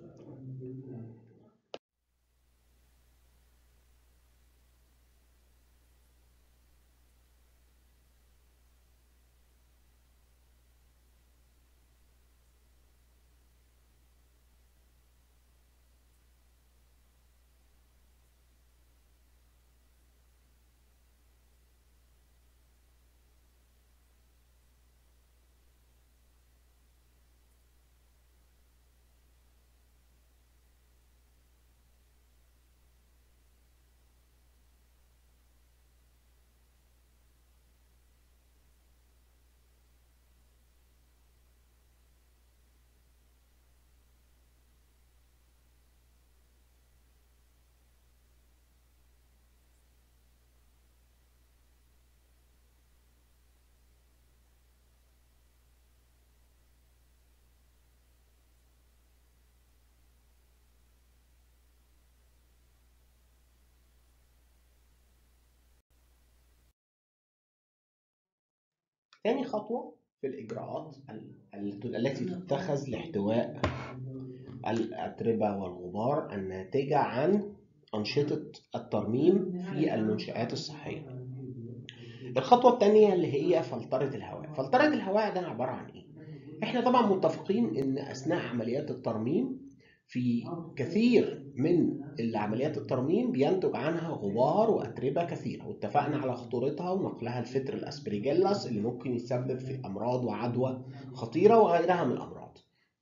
Speaker 4: ثاني خطوة في الإجراءات التي تتخذ لاحتواء الأتربة والغبار الناتجة عن أنشطة الترميم في المنشآت الصحية. الخطوة الثانية اللي هي فلترة الهواء. فلترة الهواء ده عبارة عن إيه؟ إحنا طبعا متفقين إن أثناء عمليات الترميم في كثير من عمليات الترميم بينتج عنها غبار وأتربة كثيرة واتفقنا على خطورتها ونقلها لفتر الأسبريجيلاس اللي ممكن يسبب في أمراض وعدوى خطيرة وغيرها من الأمراض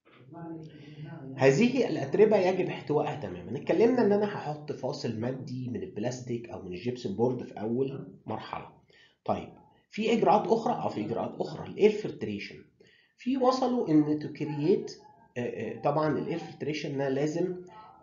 Speaker 4: هذه الأتربة يجب احتوائها تماما اتكلمنا ان انا هحط فاصل مادي من البلاستيك او من الجبسن بورد في اول مرحلة طيب في اجراءات اخرى اه في اجراءات اخرى الاير فلتريشن في وصلوا ان تو كرييت طبعا الاير فلتريشن انا لازم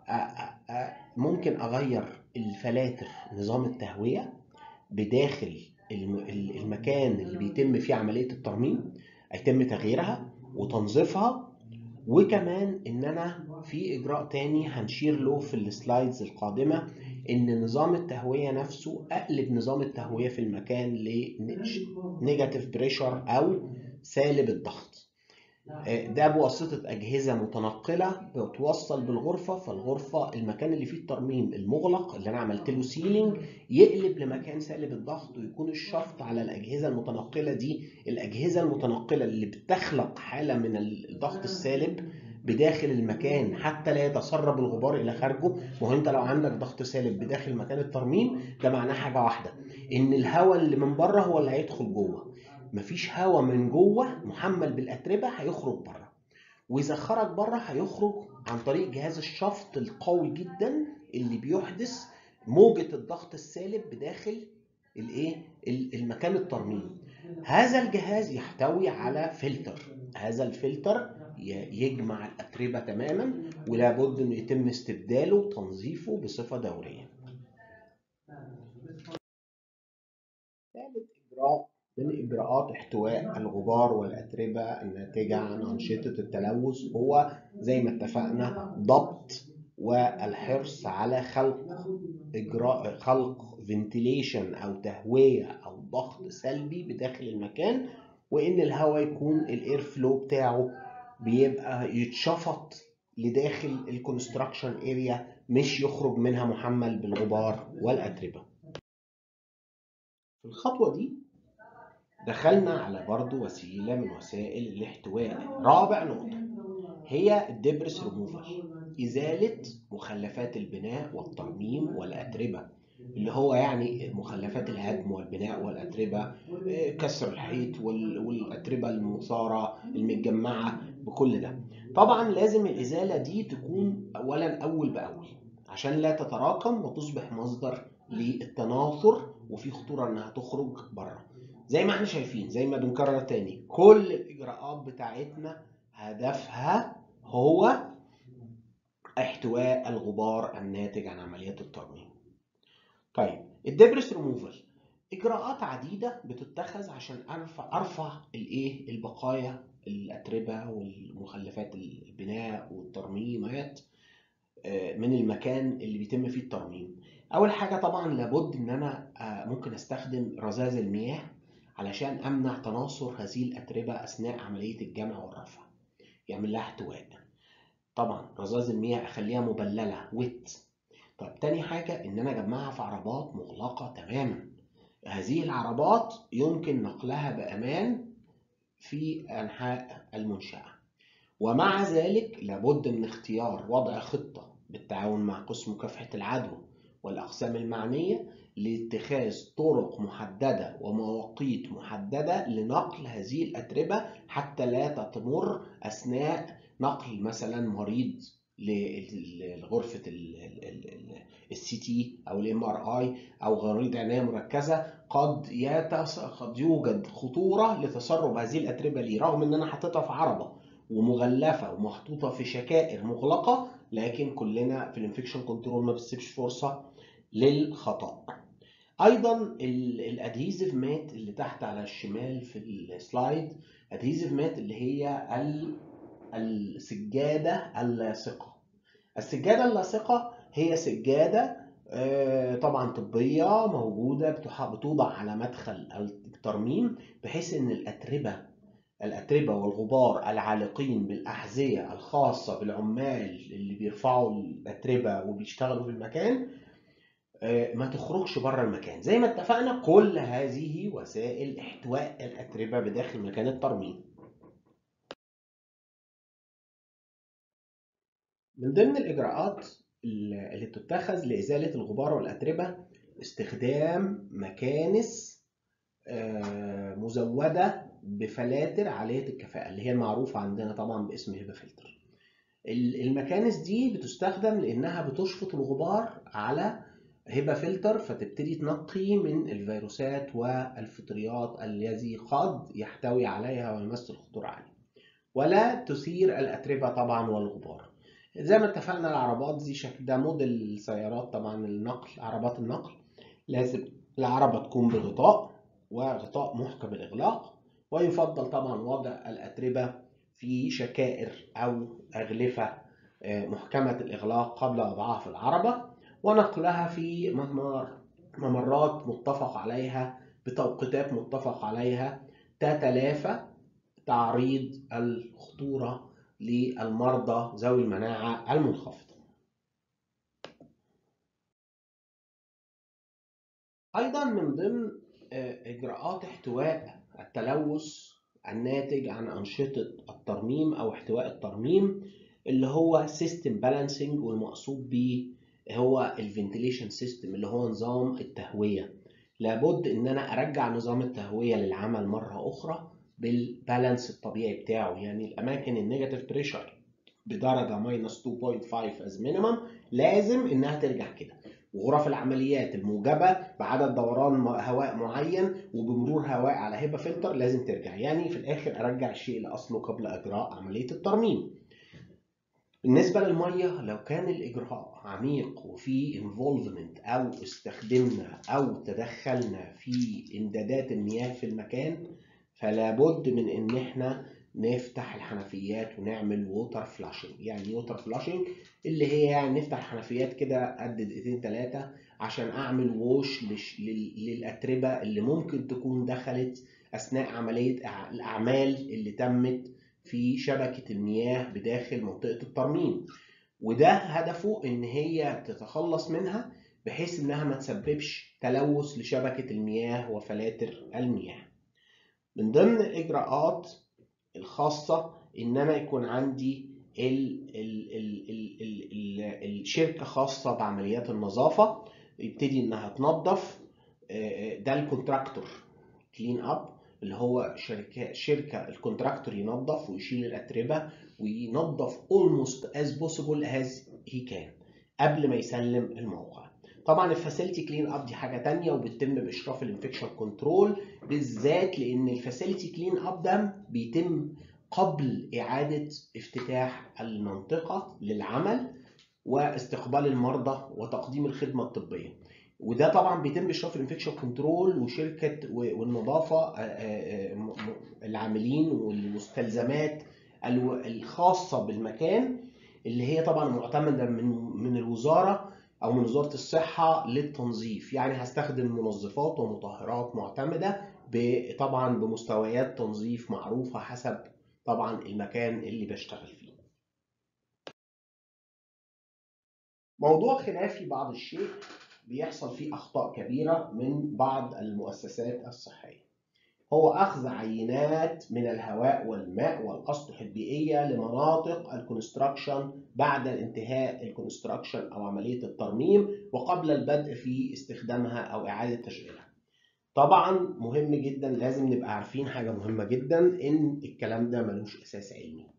Speaker 4: ممكن اغير الفلاتر نظام التهويه بداخل المكان اللي بيتم فيه عمليه الترميم هيتم تغييرها وتنظيفها وكمان ان انا في اجراء تاني هنشير له في السلايدز القادمه ان نظام التهويه نفسه اقلب نظام التهويه في المكان لنيجاتيف بريشر او سالب الضغط ده بواسطة أجهزة متنقلة بتوصل بالغرفة فالغرفة المكان اللي فيه الترميم المغلق اللي أنا عملت له سيلينج يقلب لمكان سالب الضغط ويكون الشفط على الأجهزة المتنقلة دي الأجهزة المتنقلة اللي بتخلق حالة من الضغط السالب بداخل المكان حتى لا يتسرب الغبار الى خارجه وهو انت لو عندك ضغط سالب بداخل مكان الترميم ده معناه حاجه واحده ان الهواء اللي من بره هو اللي هيدخل جوه مفيش هواء من جوه محمل بالاتربه هيخرج بره واذا خرج بره هيخرج عن طريق جهاز الشفط القوي جدا اللي بيحدث موجه الضغط السالب بداخل الايه المكان الترميم هذا الجهاز يحتوي على فلتر هذا الفلتر ي- يجمع الاتربه تماما ولابد انه يتم استبداله وتنظيفه بصفه دوريه ثالث إجراء من إجراءات احتواء الغبار والأتربة الناتجة عن أنشطة التلوث هو زي ما اتفقنا ضبط والحرص على خلق إجراء خلق فنتيليشن أو تهوية أو ضغط سلبي بداخل المكان وإن الهواء يكون الاير فلو بتاعه بيبقى يتشفط لداخل الكونستراكشن اريا مش يخرج منها محمل بالغبار والأتربة في الخطوة دي دخلنا على برضو وسيلة من وسائل الاحتواء رابع نقطة هي الدبرس ريموفال إزالة مخلفات البناء والترميم والأتربة اللي هو يعني مخلفات الهدم والبناء والأتربة آه، كسر الحيط وال- والأتربة المثارة المتجمعة بكل ده طبعا لازم الإزالة دي تكون أولا أول بأول عشان لا تتراكم وتصبح مصدر للتناثر وفي خطورة إنها تخرج بره زي ما احنا شايفين زي ما بنكرر تاني كل الإجراءات بتاعتنا هدفها هو احتواء الغبار الناتج عن عمليات الترميم طيب الدبرس ريموفال اجراءات عديده بتتخذ عشان ارفع ارفع الايه البقايا الاتربه والمخلفات البناء والترميمات آه، من المكان اللي بيتم فيه الترميم اول حاجه طبعا لابد ان انا آه، ممكن استخدم رذاذ المياه علشان امنع تناثر هذه الاتربه اثناء عمليه الجمع والرفع يعمل لها احتواء طبعا رذاذ المياه اخليها مبلله ويت طيب تاني حاجة إن أنا أجمعها في عربات مغلقة تماما هذه العربات يمكن نقلها بأمان في أنحاء المنشأة ومع ذلك لابد من اختيار وضع خطة بالتعاون مع قسم مكافحة العدوى والأقسام المعنية لاتخاذ طرق محددة ومواقيت محددة لنقل هذه الأتربة حتى لا تمر أثناء نقل مثلا مريض ل- لغرفة السي تي أو الام ار اي أو مريض عناية مركزة قد يتس... قد يوجد خطورة لتسرب هذه الأتربة ليه رغم إن أنا حطيتها في عربة ومغلفة ومحطوطة في شكائر مغلقة لكن كلنا في الانفكشن كنترول ما بنسيبش فرصة للخطأ ايضا الادهيزيف مات اللي تحت على الشمال في السلايد ادهيزيف مات اللي هي ال- السجاده اللاصقه السجاده اللاصقه هي سجاده آه، طبعا طبيه موجوده بتح- بتوضع على مدخل الترميم بحيث ان الاتربه الاتربه والغبار العالقين بالاحذيه الخاصه بالعمال اللي بيرفعوا الاتربه وبيشتغلوا في المكان آه، ما تخرجش بره المكان زي ما اتفقنا كل هذه وسائل احتواء الاتربه بداخل مكان الترميم من ضمن الاجراءات اللي بتتخذ لازاله الغبار والاتربه استخدام مكانس آه، مزوده بفلاتر عاليه الكفاءه اللي هي المعروفه عندنا طبعا باسم هيبا فلتر ال- المكانس دي بتستخدم لانها بتشفط الغبار على هبة فلتر فتبتدي تنقي من الفيروسات والفطريات الذي قد يحتوي عليها ويمثل خطورة عالية ولا تثير الأتربة طبعا والغبار زي ما اتفقنا العربات دي شكل ده موديل السيارات طبعا النقل عربات النقل لازم العربة تكون بغطاء وغطاء محكم الإغلاق ويفضل طبعا وضع الأتربة في شكائر أو أغلفة آه، محكمة الإغلاق قبل وضعها في العربة ونقلها في ممر ممرات متفق عليها بتوقيتات متفق عليها تتلافى تعريض الخطورة للمرضى ذوي المناعة المنخفضة. أيضا من ضمن آه، إجراءات احتواء التلوث الناتج عن أنشطة الترميم أو احتواء الترميم اللي هو سيستم بالانسنج والمقصود به هو الفنتيليشن سيستم اللي هو نظام التهوية لابد ان انا ارجع نظام التهوية للعمل مرة اخرى بالبالانس الطبيعي بتاعه يعني الاماكن النيجاتيف بريشر بدرجة ماينس 2.5 از مينيمم لازم انها ترجع كده وغرف العمليات الموجبه بعدد دوران م- هواء معين وبمرور هواء على هبه فلتر لازم ترجع يعني في الاخر ارجع الشيء لاصله قبل اجراء عمليه الترميم بالنسبة للمية لو كان الإجراء عميق وفي انفولفمنت أو استخدمنا أو تدخلنا في إمدادات المياه في المكان فلا بد من إن إحنا نفتح الحنفيات ونعمل ووتر فلاشنج يعني ووتر فلاشنج اللي هي يعني نفتح الحنفيات كده قد دقيقتين ثلاثة عشان أعمل ووش لش- لل- للأتربة اللي ممكن تكون دخلت أثناء عملية أع- الأعمال اللي تمت في شبكة المياه بداخل منطقة الترميم وده هدفه ان هي تتخلص منها بحيث انها ما تسببش تلوث لشبكة المياه وفلاتر المياه من ضمن الاجراءات الخاصة ان انا يكون عندي ال ال ال ال ال ال الشركة خاصة بعمليات النظافة يبتدي انها تنظف آه، ده الكونتراكتور كلين اب اللي هو شركة شركة الكونتراكتور ينظف ويشيل الأتربة وينظف almost as possible as he can قبل ما يسلم الموقع طبعا الفاسيلتي كلين اب دي حاجة تانية وبتتم بإشراف الانفكشن كنترول بالذات لأن الفاسيلتي كلين اب ده بيتم قبل إعادة افتتاح المنطقة للعمل واستقبال المرضى وتقديم الخدمة الطبية وده طبعا بيتم باشراف الانفكشن كنترول وشركه و- والنظافه آه، آه، م- م- العاملين والمستلزمات الو- الخاصه بالمكان اللي هي طبعا معتمده من من الوزاره او من وزاره الصحه للتنظيف يعني هستخدم منظفات ومطهرات معتمده ب- طبعا بمستويات تنظيف معروفه حسب طبعا المكان اللي بشتغل فيه موضوع خلافي بعض الشيء بيحصل فيه أخطاء كبيرة من بعض المؤسسات الصحية هو أخذ عينات من الهواء والماء والأسطح البيئية لمناطق الكونستراكشن بعد انتهاء الكونستراكشن أو عملية الترميم وقبل البدء في استخدامها أو إعادة تشغيلها طبعا مهم جدا لازم نبقى عارفين حاجة مهمة جدا إن الكلام ده ملوش أساس علمي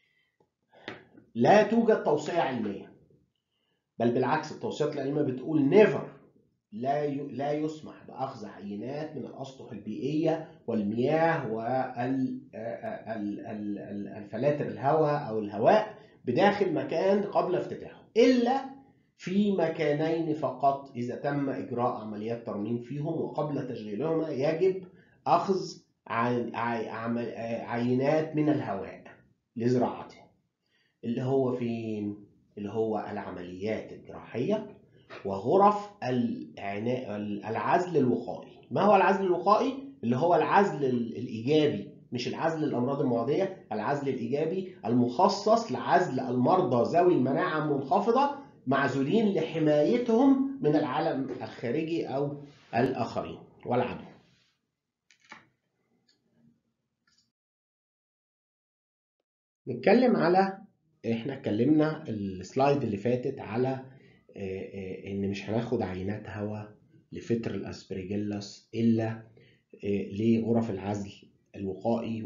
Speaker 4: لا توجد توصية علمية بل بالعكس التوصيات العلمية بتقول never لا ي... لا يسمح بأخذ عينات من الأسطح البيئية والمياه والفلاتر الهواء أو الهواء بداخل مكان قبل افتتاحه إلا في مكانين فقط إذا تم إجراء عمليات ترميم فيهم وقبل تشغيلهما يجب أخذ عي... عي... عمل... عينات من الهواء لزراعته اللي هو فين؟ اللي هو العمليات الجراحية وغرف العناء العزل الوقائي ما هو العزل الوقائي اللي هو العزل الايجابي مش العزل الامراض المعديه العزل الايجابي المخصص لعزل المرضى ذوي المناعه المنخفضه معزولين لحمايتهم من العالم الخارجي او الاخرين والعدو نتكلم على احنا اتكلمنا السلايد اللي فاتت على ان مش هناخد عينات هواء لفطر الاسبرجيلاس الا لغرف العزل الوقائي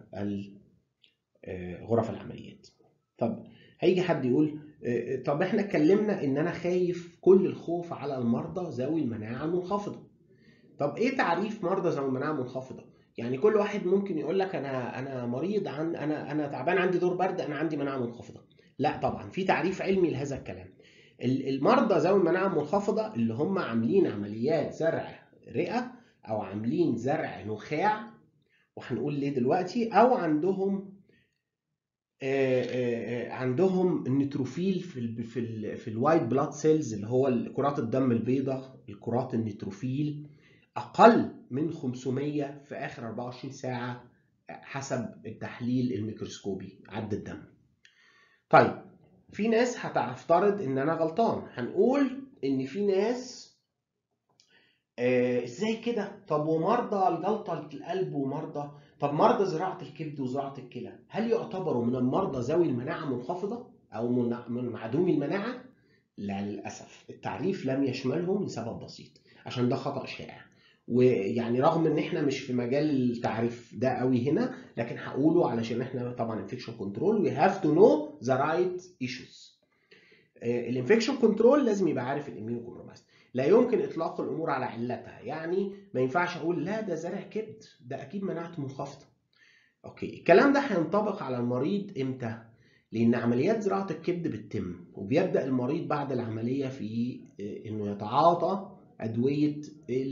Speaker 4: وغرف العمليات طب هيجي حد يقول طب احنا اتكلمنا ان انا خايف كل الخوف على المرضى ذوي المناعه المنخفضه طب ايه تعريف مرضى ذوي المناعه المنخفضه يعني كل واحد ممكن يقول لك انا انا مريض عن انا انا تعبان عندي دور برد انا عندي مناعه منخفضه لا طبعا في تعريف علمي لهذا الكلام المرضى ذوي المناعه المنخفضه اللي هم عاملين عمليات زرع رئه او عاملين زرع نخاع وهنقول ليه دلوقتي او عندهم آآ آآ عندهم النيتروفيل في ال في ال في الوايت بلاد سيلز اللي هو كرات الدم البيضاء الكرات النيتروفيل اقل من 500 في اخر 24 ساعه حسب التحليل الميكروسكوبي عد الدم طيب في ناس هتفترض ان انا غلطان هنقول ان في ناس آه ازاي كده طب ومرضى الجلطه القلب ومرضى طب مرضى زراعه الكبد وزراعه الكلى هل يعتبروا من المرضى ذوي المناعه منخفضه او من معدومي المناعه لا للاسف التعريف لم يشملهم لسبب بسيط عشان ده خطا شائع ويعني رغم ان احنا مش في مجال التعريف ده قوي هنا لكن هقوله علشان احنا طبعا انفكشن كنترول وي هاف تو نو ذا رايت ايشوز الانفكشن كنترول لازم يبقى عارف الاميونو كومبرومايز لا يمكن اطلاق الامور على علتها يعني ما ينفعش اقول لا ده زرع كبد ده اكيد مناعته منخفضه اوكي الكلام ده هينطبق على المريض امتى لان عمليات زراعه الكبد بتتم وبيبدا المريض بعد العمليه في انه يتعاطى ادويه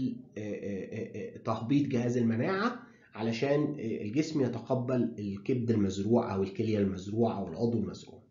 Speaker 4: تهبيط جهاز المناعه علشان الجسم يتقبل الكبد المزروع او الكليه المزروعه او العضو المزروع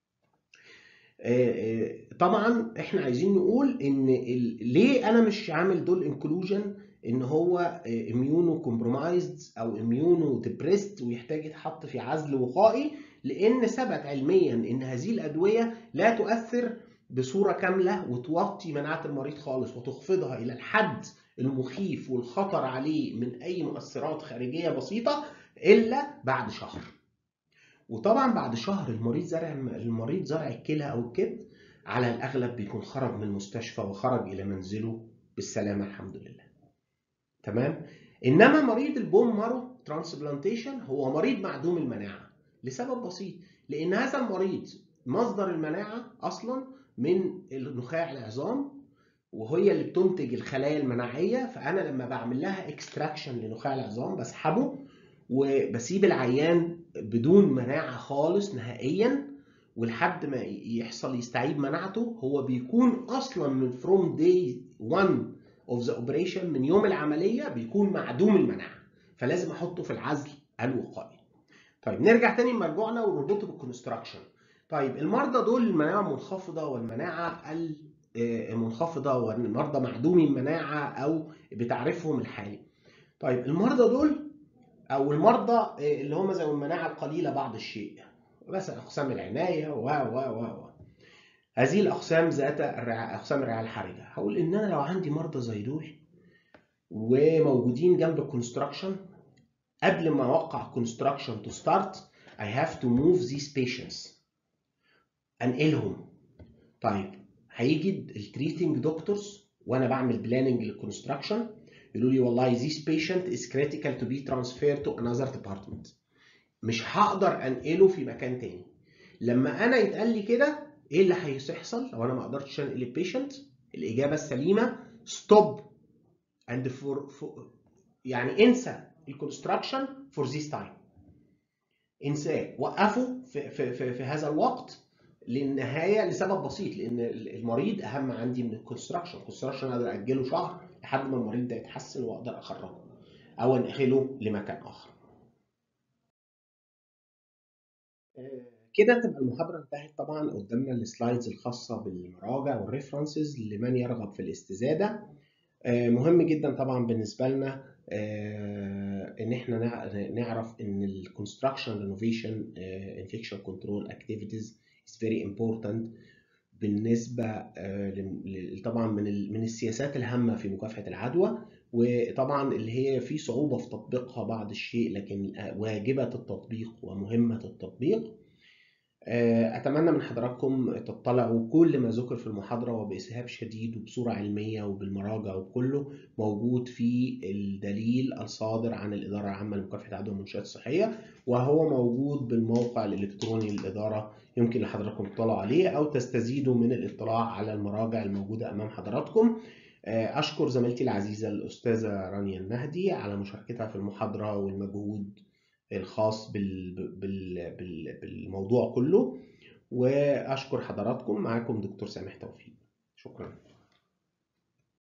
Speaker 4: طبعا احنا عايزين نقول ان ليه انا مش عامل دول انكلوجن ان هو اميونو كومبرومايزد او اميونو ديبريست ويحتاج يتحط في عزل وقائي لان ثبت علميا ان هذه الادويه لا تؤثر بصوره كامله وتوطي مناعه المريض خالص وتخفضها الى الحد المخيف والخطر عليه من اي مؤثرات خارجيه بسيطه الا بعد شهر وطبعا بعد شهر المريض زرع المريض زرع الكلى او الكبد على الاغلب بيكون خرج من المستشفى وخرج الى منزله بالسلامه الحمد لله تمام انما مريض البون مارو ترانسبلانتيشن هو مريض معدوم المناعه لسبب بسيط لان هذا المريض مصدر المناعه اصلا من نخاع العظام وهي اللي بتنتج الخلايا المناعيه فانا لما بعمل لها اكستراكشن لنخاع العظام بسحبه وبسيب العيان بدون مناعه خالص نهائيا ولحد ما يحصل يستعيد مناعته هو بيكون اصلا من فروم داي 1 اوف ذا اوبريشن من يوم العمليه بيكون معدوم المناعه فلازم احطه في العزل الوقائي طيب نرجع تاني لمرجوعنا ونربطه بالكونستراكشن طيب المرضى دول المناعه منخفضه والمناعه المنخفضه والمرضى معدومي المناعه او بتعريفهم الحالي طيب المرضى دول او المرضى اللي هم ذوي المناعه القليله بعض الشيء مثلا اقسام العنايه و و و و هذه الاقسام ذات اقسام الرعايه الحرجه هقول ان انا لو عندي مرضى زي دول وموجودين جنب الكونستراكشن قبل ما اوقع كونستراكشن تو ستارت I have to move these patients انقلهم طيب هيجي التريتنج دكتورز وانا بعمل بلاننج للكونستراكشن يقولوا لي والله this patient is critical to be transferred to another department مش هقدر انقله في مكان تاني لما انا يتقال لي كده ايه اللي هيحصل لو انا ما قدرتش انقل البيشنت الاجابه السليمه ستوب اند فور يعني انسى الكونستراكشن فور ذيس تايم انساه وقفه في, في, في, في هذا الوقت للنهايه لسبب بسيط لان المريض اهم عندي من الكونستراكشن الكونستراكشن اقدر اجله شهر لحد ما المريض ده يتحسن واقدر اخرجه او انقله لمكان اخر كده تبقى المحاضرة انتهت طبعا قدامنا السلايدز الخاصة بالمراجع والريفرنسز لمن يرغب في الاستزادة مهم جدا طبعا بالنسبة لنا ان احنا نعرف ان الكونستراكشن رينوفيشن انفكشن كنترول اكتيفيتيز is very important بالنسبة طبعا من من السياسات الهامة في مكافحة العدوى وطبعا اللي هي في صعوبة في تطبيقها بعض الشيء لكن واجبة التطبيق ومهمة التطبيق أتمنى من حضراتكم تطلعوا كل ما ذكر في المحاضرة وبإسهاب شديد وبصورة علمية وبالمراجع وكله موجود في الدليل الصادر عن الإدارة العامة لمكافحة العدوى والمنشآت الصحية وهو موجود بالموقع الإلكتروني للإدارة يمكن لحضراتكم تطلعوا عليه أو تستزيدوا من الاطلاع على المراجع الموجودة أمام حضراتكم أشكر زميلتي العزيزة الأستاذة رانيا النهدي على مشاركتها في المحاضرة والمجهود الخاص بال... بال... بال... بالموضوع كله واشكر حضراتكم معاكم دكتور سامح توفيق شكرا